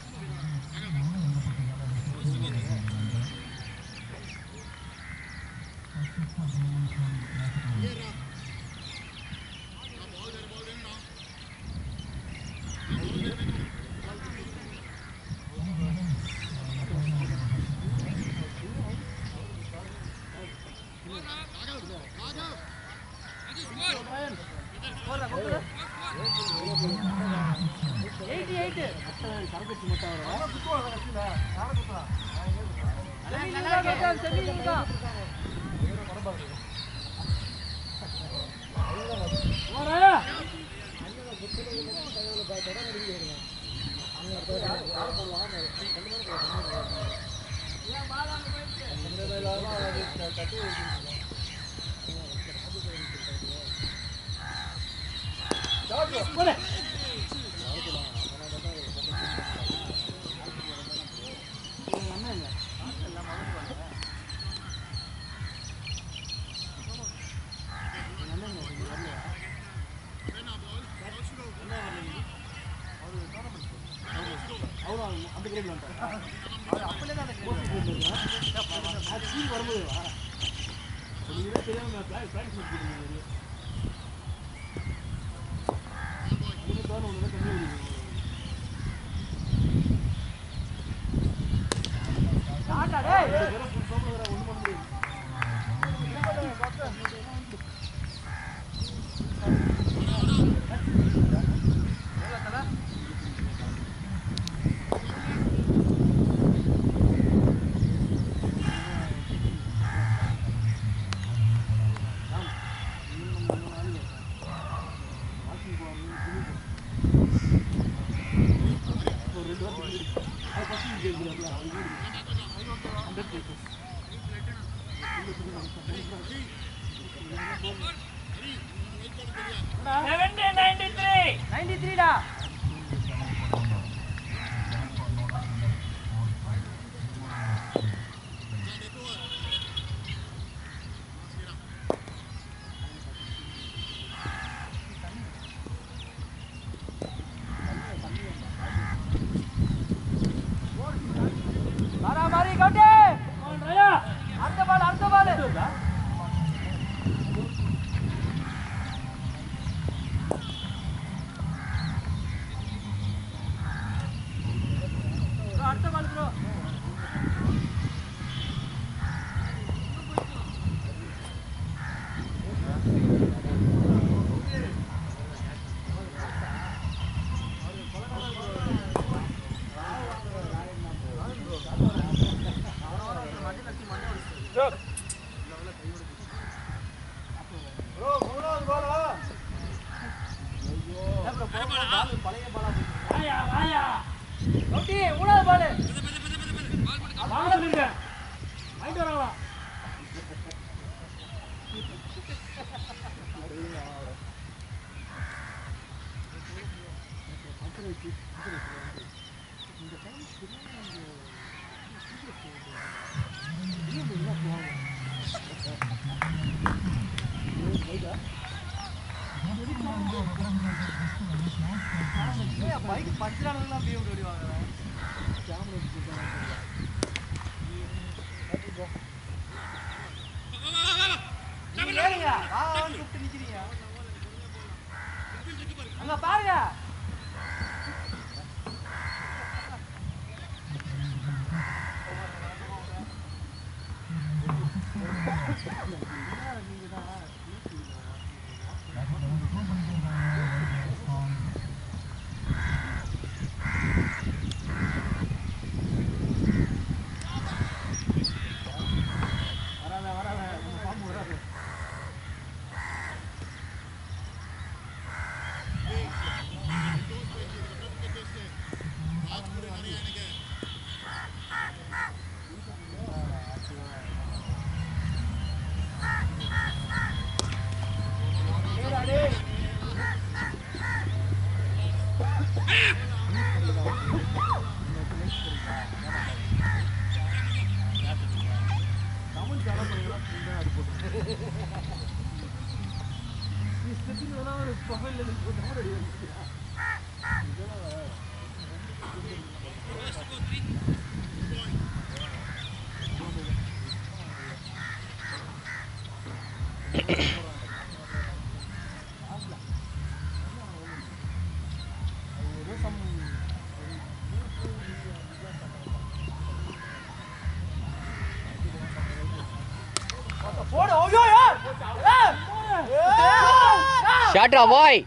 eighty eight கணக்கு மட்டும் வரும் செமி நீங்க அவரும் அந்த கிரேட்ல வந்துட்டார் அவர் அப்படியே தான் அந்த கிரேட் அது கீழ் வரும்போது வா நீங்களே தெரியாம ப்ராக்டிஸ் பண்ணிட்டு அதுக்கு தோணு ஒன்று கம்மி விடுவீங்க ஒன்று பண்ண முடியும் செவன்டி நைன்டி த்ரீ நைன்டி த்ரீடா மாறா மாறி கவுட்டி அடுத்த பால் அடுத்த பால் ப்ரோ அடுத்த பால் ப்ரோ வாயா வாயா கவுட்டி மூணாவது பால் வாங்க சொல்லுங்க வாங்கிட்டு வராங்களா இந்த டைம் பைக் பஞ்சரானதுலாம் BMW வாங்குறேன் நீங்க ஏறுங்க வா வான்னு கூப்பிட்டு நிக்கிறீங்க அங்க பாருங்க வராத வராத நம்ம பாம்பு வராது தமிழ் சேனல் பண்ணிக்கலாம் அது போட்டு இஷ்டத்துக்கு வேணா ஒரு ப்ரொஃபைலில் தமிழ் அடி வந்துச்சியா போடு ஓய்யோ யார் ஷாட்ரா பாய்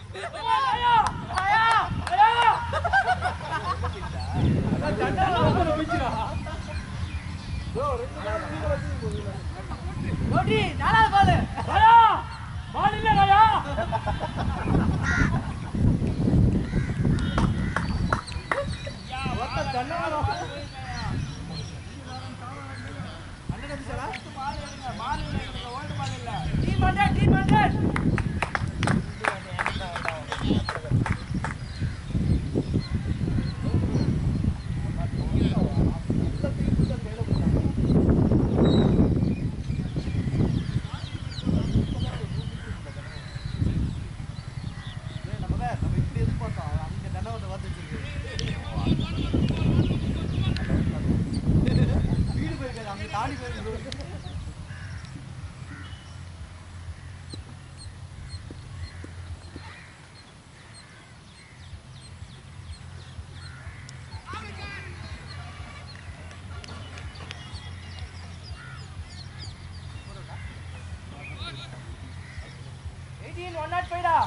நோட்டி நாலாவது பாலு ராயா பால் இல்ல ராயா டீம் ஹண்ட்ரட் டீம் ஹண்ட்ரட் நம்ம நம்ம இப்படி எதிர்பார்த்தோம் அங்க தண்டவத்தை பார்த்து வீடு போயிருக்காது அங்க தாண்டி போயிருக்கு எயிட்டீன் ஒன் நாட் ஃபைவ்டா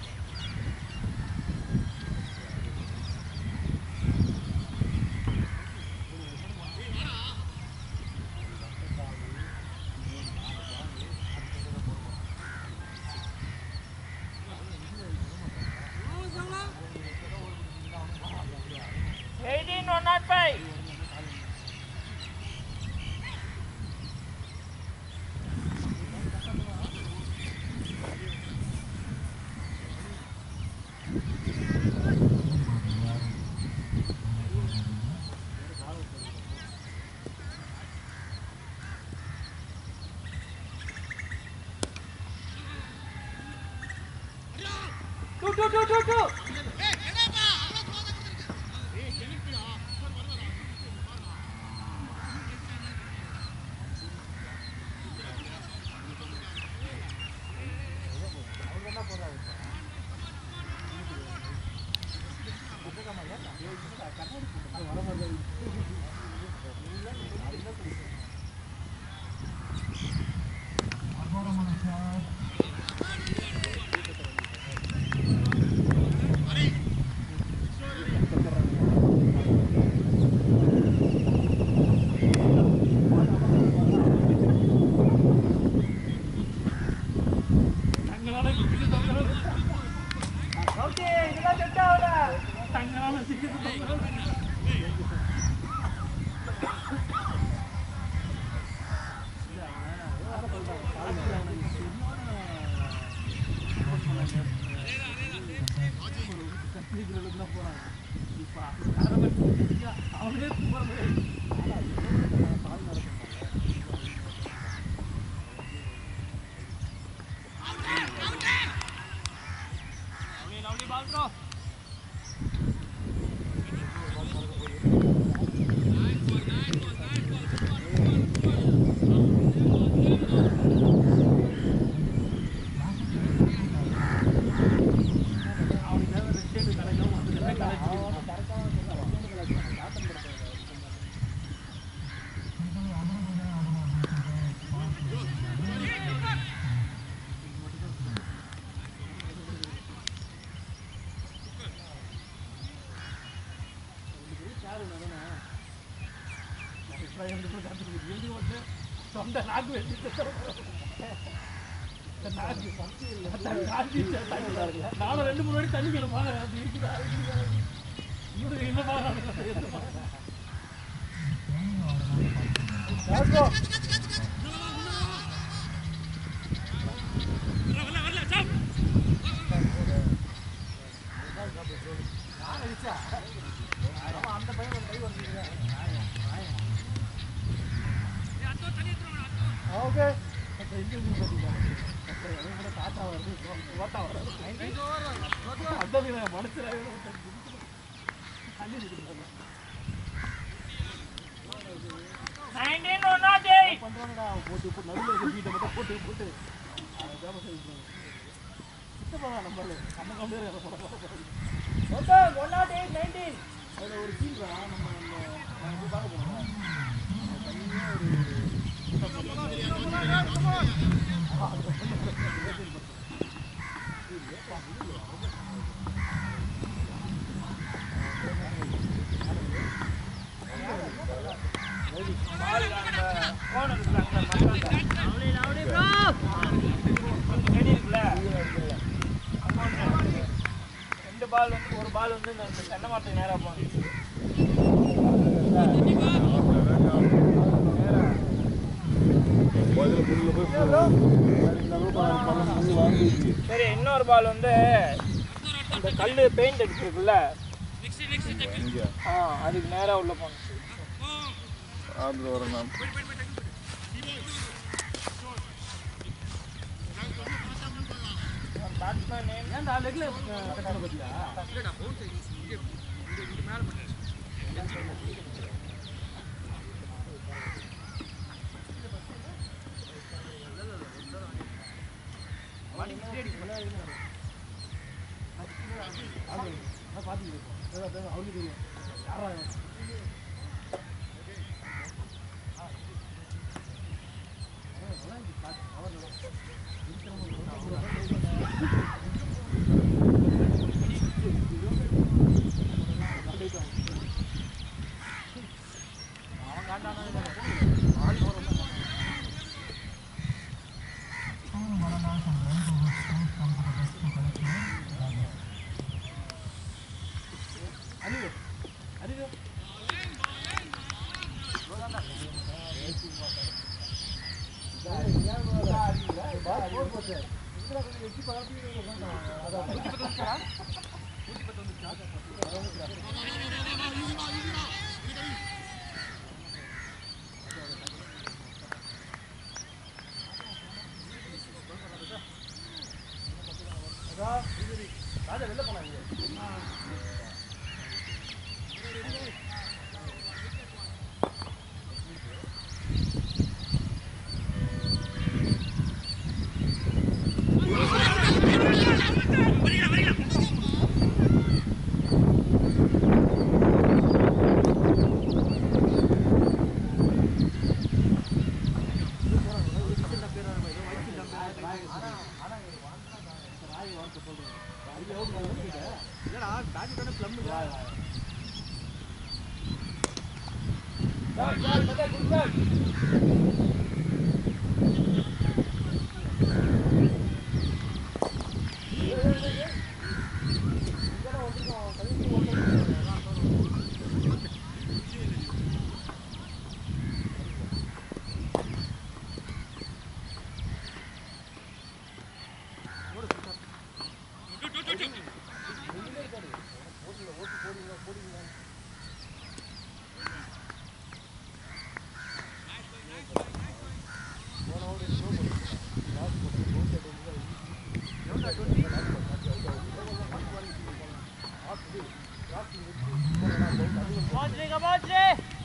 eighteen one not five two two two two two தங்களால சிக்கிட்டு தொங்குறது ஓகே இதெல்லாம் செட் ஆகல தங்களால சிக்கிட்டு தொங்குறது சரியான தொண்டை நாக்கு வெட்டி நாக்கு நாக்கு நானும் ரெண்டு மூணு வாட்டி தண்ணி கிடப்பாங்க அது இருக்குதா இருக்குதா? இன்னும் என்ன பாருங்க ஓகே தாத்தா வருது ஓட்டா வருது அந்த மனசில் நைன்டீன் ஒன் நாட் எயிட் பண்றாங்கடா போட்டு போட்டு நடுவில் இருக்க வீட்டை மட்டும் போட்டு போட்டு அதை ஜாப செய்வாங்க சித்தப்பா நம்மள நம்ம company one not eight nineteen அதில் ஒரு சீன் நம்ம அந்த நம்ம போய் பார்க்க போனோம் தனியாக ஒரு போன் இருக்குல்ல செடி இருக்குல்ல அங்க ஒண்ணு. ரெண்டு பால் வந்து ஒரு பால் வந்து இந்த தென்னை மரத்துக்கு நேரா போகணும் சரி இன்னொரு பால் வந்து இந்த கல் பெயிண்ட் அடிச்சிருக்குல்ல ஆ அதுக்கு நேரா உள்ள போகணும் பேட்ஸ்மேன் நேம் ஏன்டா லெக்ல கட்டாட பத்தியா அவனுக்கு தெரியும் யாரா இவன்? அனில் அனில் ராஜா வெளில போனாங்க Kemojri, Kemojri!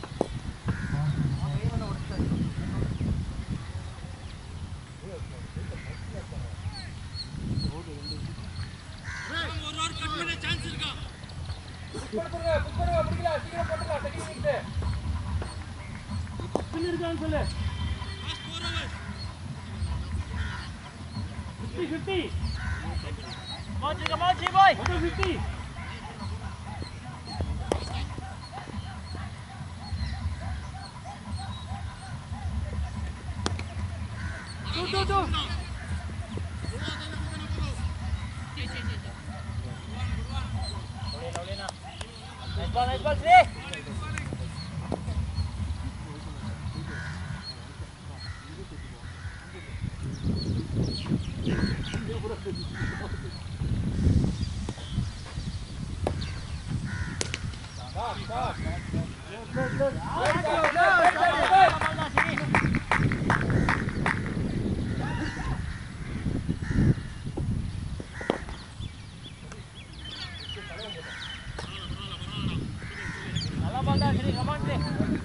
பின் இருக்கான்னு சொல்லு fifty fifty Kemojri, Kemojri, boy! மொத்தம் fifty Two, two, two. Nice ball, nice ball, Sri. நல்ல ball தான், Sri. Come on, Sri.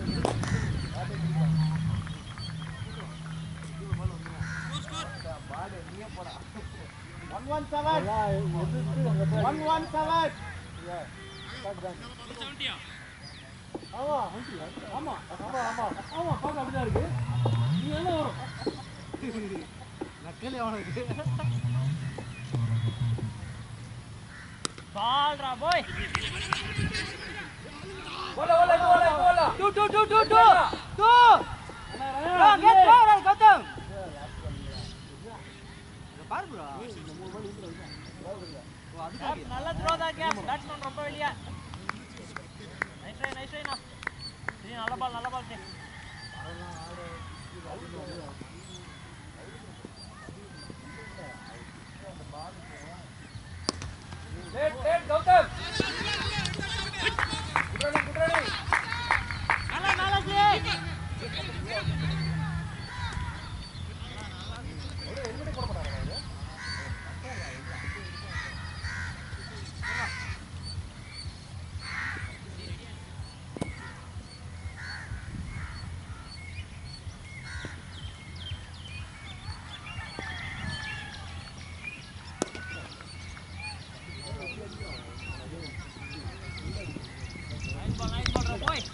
One one seven one one seven ஆமா ஆமா ஆமா ஆமா ஆமா பார்க்க அப்படிதான் இருக்கு நீ என்ன வரும் நக்கலி அவனுக்கு Ball, ra, boy. Two two two two two two get ball Gautham பாரு ப்ரோ Cap, நல்ல throw தான், Cap. Batsman ரொம்ப வெளியே. Nice try, nice try, அண்ணா. Sri, நல்ல ball, நல்ல ball, Sri. மேல, மேல, Sri. Nice ball, nice ball, ra, boy.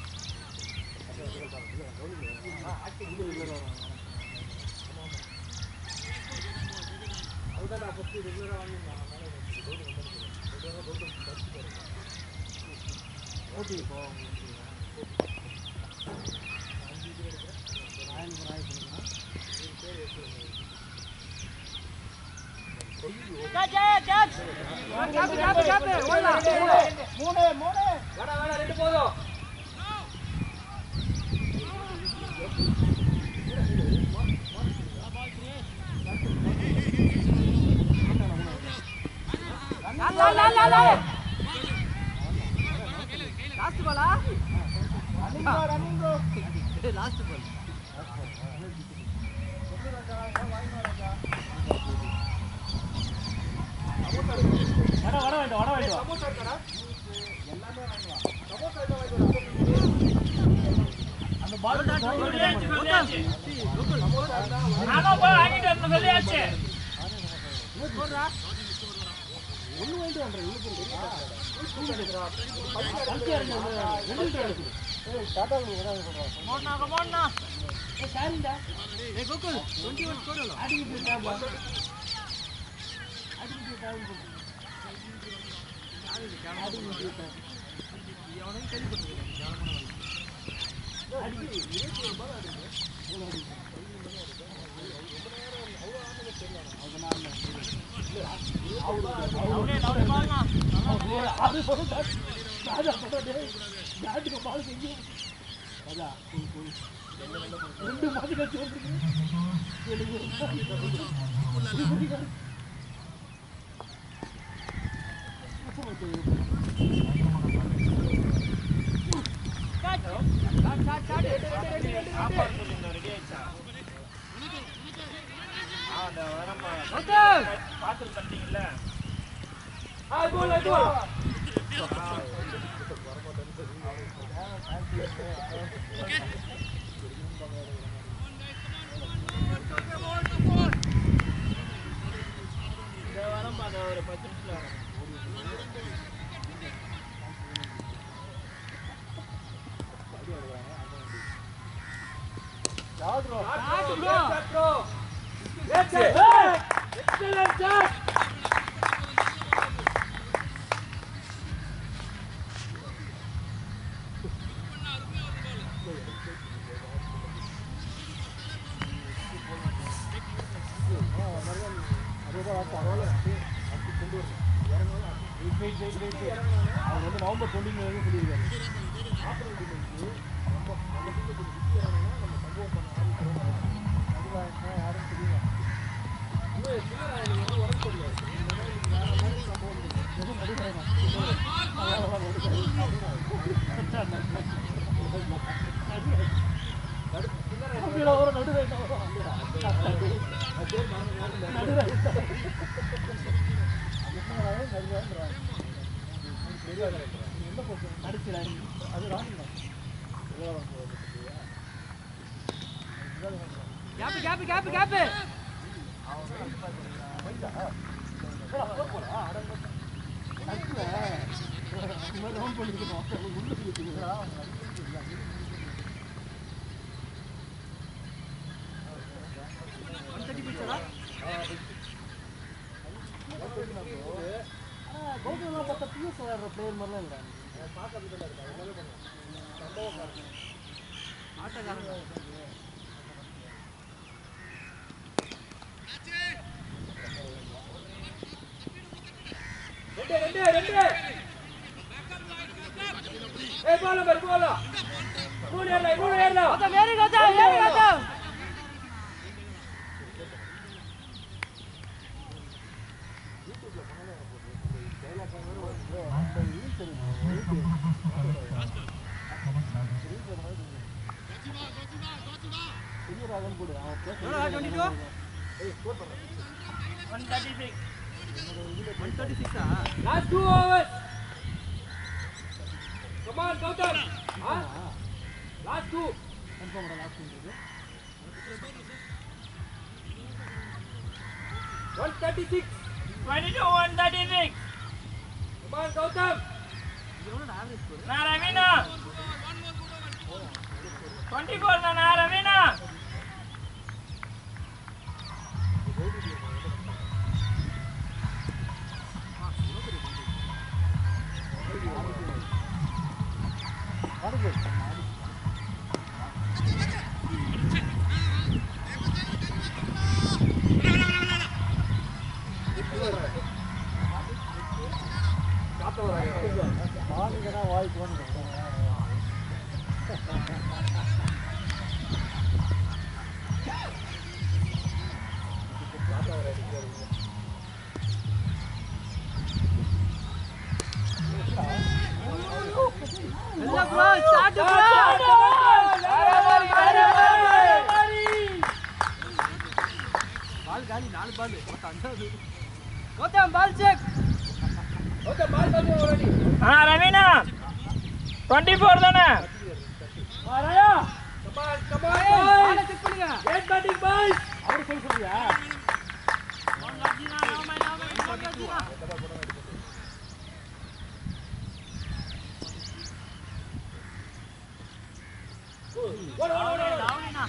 Catch, catch, catch. Cap cap cap ஓடலாம் மூணு மூணு லாஸ்ட் பாலா ரன்னிங் ப்ரோ லாஸ்ட் பால் வட வட வேண்டும் வட வேண்டும் அந்த பால் சொல்லியாச்சு, சொல்லியாச்சு. நானும் போய் வாங்கிட்டு வரணும், சொல்லியாச்சு. ஒண்ணு வேண்டிய ஒன்று பல்கி இறங்கி ரெண்டு எடுக்குது ஏய் டாடா சொல்றாங்க Come on, now, come on, now. ஏய் சாரிடா ஏ கோகுல் 21 ஸ்கோர் ஹலோ அடிக்கிட்டு இருக்காப்பா அடிக்கிட்டு இருக்காங்க அடிக்கிட்டு இருக்காங்க அவனுக்கு கேள்விப்பட்டிருக்கேன் Lovely, lovely ball, now. அது சொல்லுங்க ராஜா சொல்றே நாட்டுக்கு பால் செஞ்சு ராஜா ரெண்டு மாதிரி கட்சி Catch. சாப்பாடு சொல்லியிருந்தோம், ready ஆயிடுச்சா? ஆ, அந்த வரம்பா. பாத்திரம் தட்டிங்கல்ல? இந்த வரம்பா, அந்த ஒரு பத்து நிமிஷத்துல வரும். வெயிட் வெயிட் வெயிட் வெயிட் அவர் வந்து நவம்பர் டுவெண்ட்டி வரைக்கும் சொல்லியிருக்காரு கேப் கேப் கேப் கேப் கௌதம்லாம் பார்த்தா பிஎஸ் விளையாடுற பிளேயர் மாதிரிலாம் இல்லை ரெண்டு ரெண்டு ரெண்டு ஏய் போல பாரு போல மூணு ஏறல மூணு ஏறல கௌதம் ஏறி கௌதம் ஏறி கௌதம் பெரியராகன் கூட அவன் பேச twenty two one thirty six one thirty சிக்ஸா last two overs come on Gautham ஆ லாஸ்ட் டூ கன்ஃபார்ம் லாஸ்ட் பண்ணுறது one thirty six twenty two one thirty six come on Gautham நான் ரவீனா டுவெண்ட்டி ஃபோர் தான் நான் ரவீனா வாங்கினா வாய்ப்பு வந்து எல்லாம் ப்ரோ ஸ்டார்ட் ப்ரோ பால் காலி நாலு பால் அஞ்சாவது Gautham ball check Gautham ball பண்ணி ஓடி ஆ ரவீனா டுவெண்ட்டி ஃபோர் தானே மாராயா come on come on ball check பண்ணுங்க எயிட் பேட்டிங் பாய்ஸ் அவரு சொல்ல சொல்றியா ஓடு ஓடு ஓடு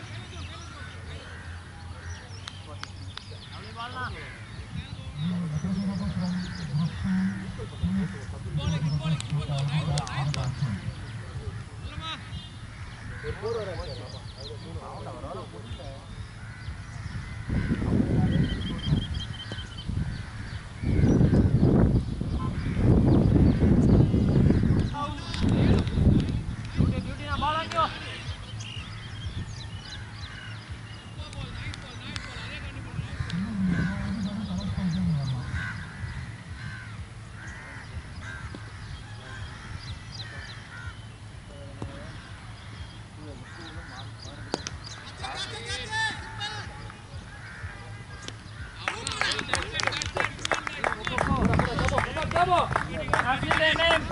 Bravo! I feel their name.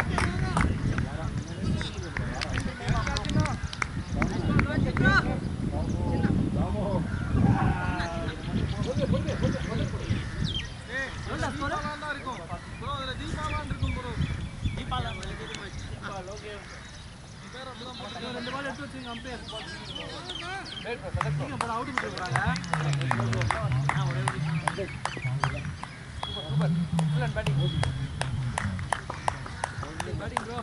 ரெண்டு பால் எடுத்து வச்சுங்க அம்பேர் நீங்க அப்புறம் அவுட் விட்டு போறாங்க பேட்டிங் ப்ரோ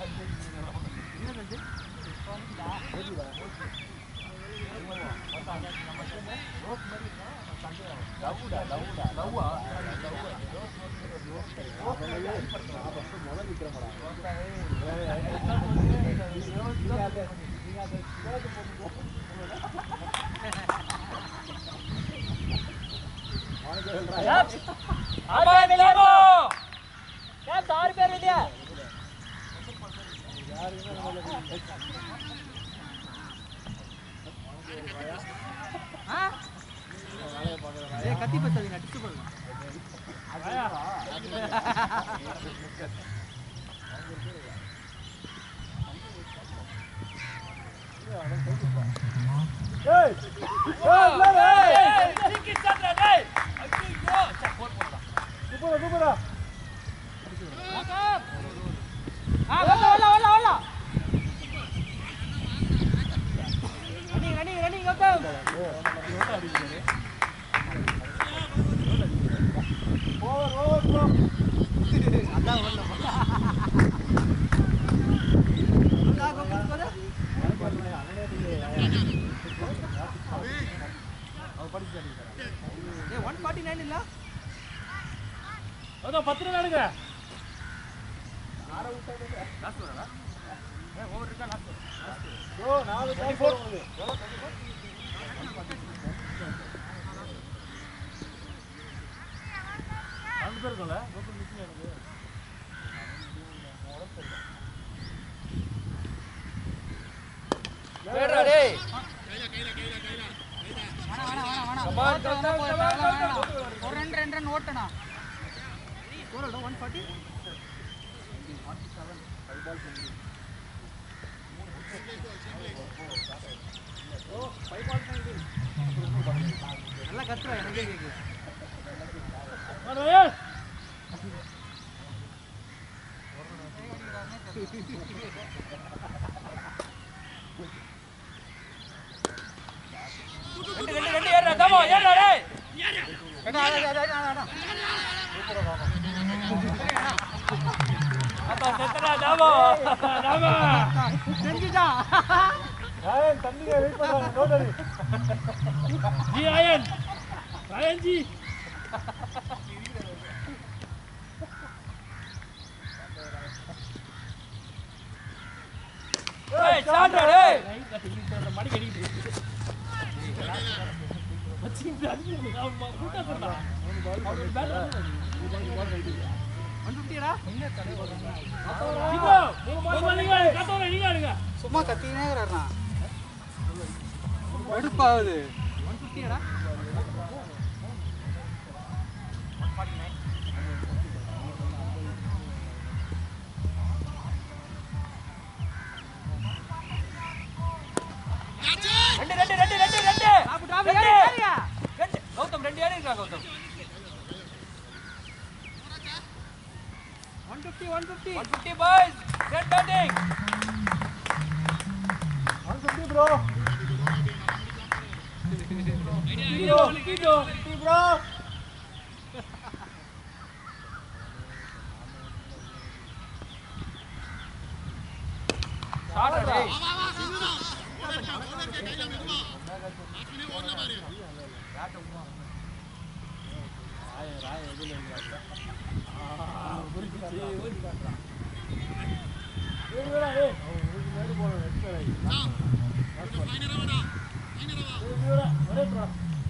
ஆறு பேர் இல்லையா ஏய் கத்தி பத்தாதீங்க அடிச்சு போடுங்க சூப்பரா சூப்பரா ஓவர் ஓவர் ப்ரோ ஏய் ஒன் ஃபார்ட்டி நைன் இல்ல அதான் பத்து ரூபா எடுங்க ப்ரோ நாலு டைம் போடுங்க ரெண்டு பேர் இருக்கும்ல ஓப்பன் மிஷின் எனக்கு ஒரு ரெண்டு ரெண்டு ரன் ஓட்டனா ஒன் ஃபார்ட்டி நல்லா கத்துறா எனக்கே கேக்குது மனோயல் ரெண்டு ரெண்டு ரெண்டு ஏறுடா தமோ ஏறுடா டேய் அப்பா செத்துடா தமோ தமோ செஞ்சுட்டான் ராயன் தண்ணிங்க வெயிட் பண்றாங்க நோட் அடி ஜி ராயன் ராயன் ஜி ஏய் சாட்றா டேய் மணிக்கு அடிக்கிட்டு வச்சுக்கிட்டு அடிச்சு அவன் கூட்டா சொன்னான் அவன் பேட் ஒன் ஃபிஃப்டிடா நீங்க மூணு நீங்க கத்தவர நீங்க ஆடுங்க சும்மா கத்தினே இருக்கிறான் வெடுப்பாகுது ஒன் ஃபிஃப்டிடா ரெண்டு ரெண்டு ரெண்டு ரெண்டு ரெண்டு டாப் டாப் ரெண்டு. ஏறியா ஏறியா ரெண்டு கௌதம் ரெண்டு ஏறி இருக்கா Gautham one fifty one fifty 150 boys red batting one fifty bro கீழோ கீழோ ப்ரோ சாட்றா டேய் ஏய் வேடா ஏய் அவன் மேல போறான் எக்ஸ்ட்ரா ஏய் வேடா ஒரே ப்ரோ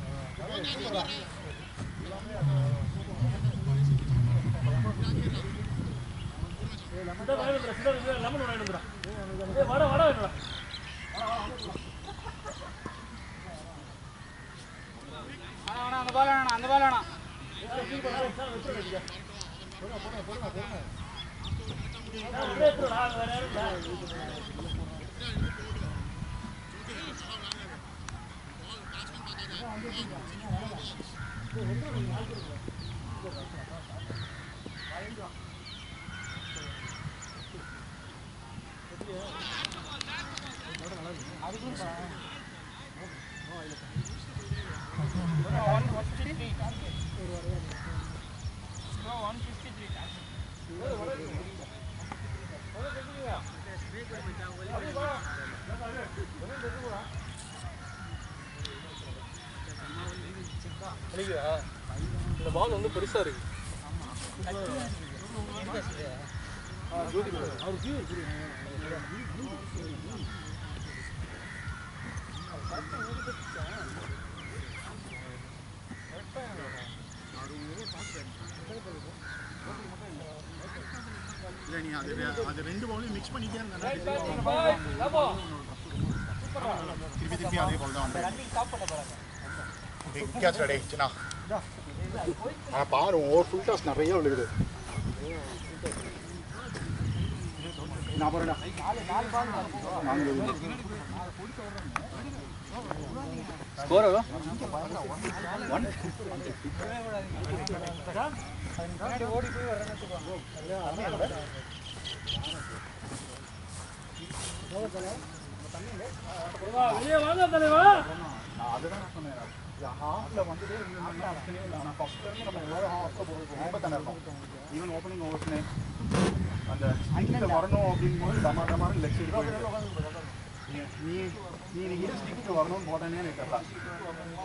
லெமன் வாங்கிடுறா சிதா லெமன் வாங்கிடுறா ஏய் வாடா வாடா வாடா வேணாம் வேணாம் அந்த பால் வேணாம் அந்த பால் வேணாம் Bro, 153 tackle. நினைக்கிறா இந்த பால் வந்து பெருசா இருக்கு இல்லை நீ அது அது ரெண்டு பவுலையும் மிக்ஸ் பண்ணிட்டே இருந்தா திருப்பி திருப்பி அதே பால் தான் கேட்ச் ரெடி சின்னா ஆ பாரு ஓவர் ஃபுல் டாஸ் நிறைய விழுகுது நான் பாருடா நான்கு ஸ்கோர் ஒன் வெளியே வாங்க தலைவா நான் அதுதான் சொன்னேன் ஹாஃப்ல வந்துட்டு ஆனால் ஃபர்ஸ்ட் இருந்து நம்ம எல்லாரும் ஹாஃப்ல போகிறோம் ரொம்ப தானே இருக்கும் ஈவன் ஓப்பனிங் ஓவர்ஸ்னு அந்த ஸ்டிக்கில் வரணும் அப்படிங்கும்போது டமா டமான்னு லெக் சைடு நீ நீ நீ இன்னைக்கு ஸ்டிக்கு வரணும்னு போட்டேனே எனக்கு தெரியல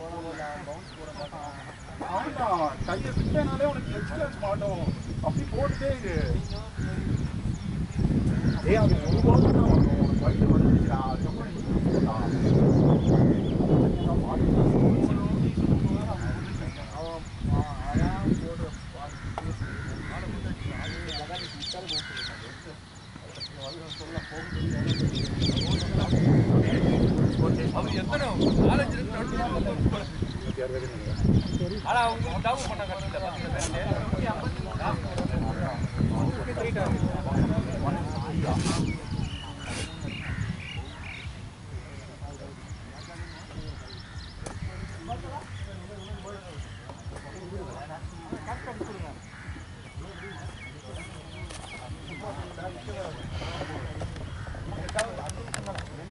ஆமாம் கையை விட்டனாலே உனக்கு லெக் ஸ்டான்ஸ் மாட்டோம் அப்படி போட்டுட்டே இரு ஏய் அது ஒரு பால் தான் வரணும் உனக்கு வயிறு வந்துச்சுடா அதுக்கப்புறம் நீ கொடுத்துடலாம். அவர் எத்தனை நாலஞ்சு ரன் நடுவுல ஆனா அவங்க டவுன் பண்ண கட்டல ஆ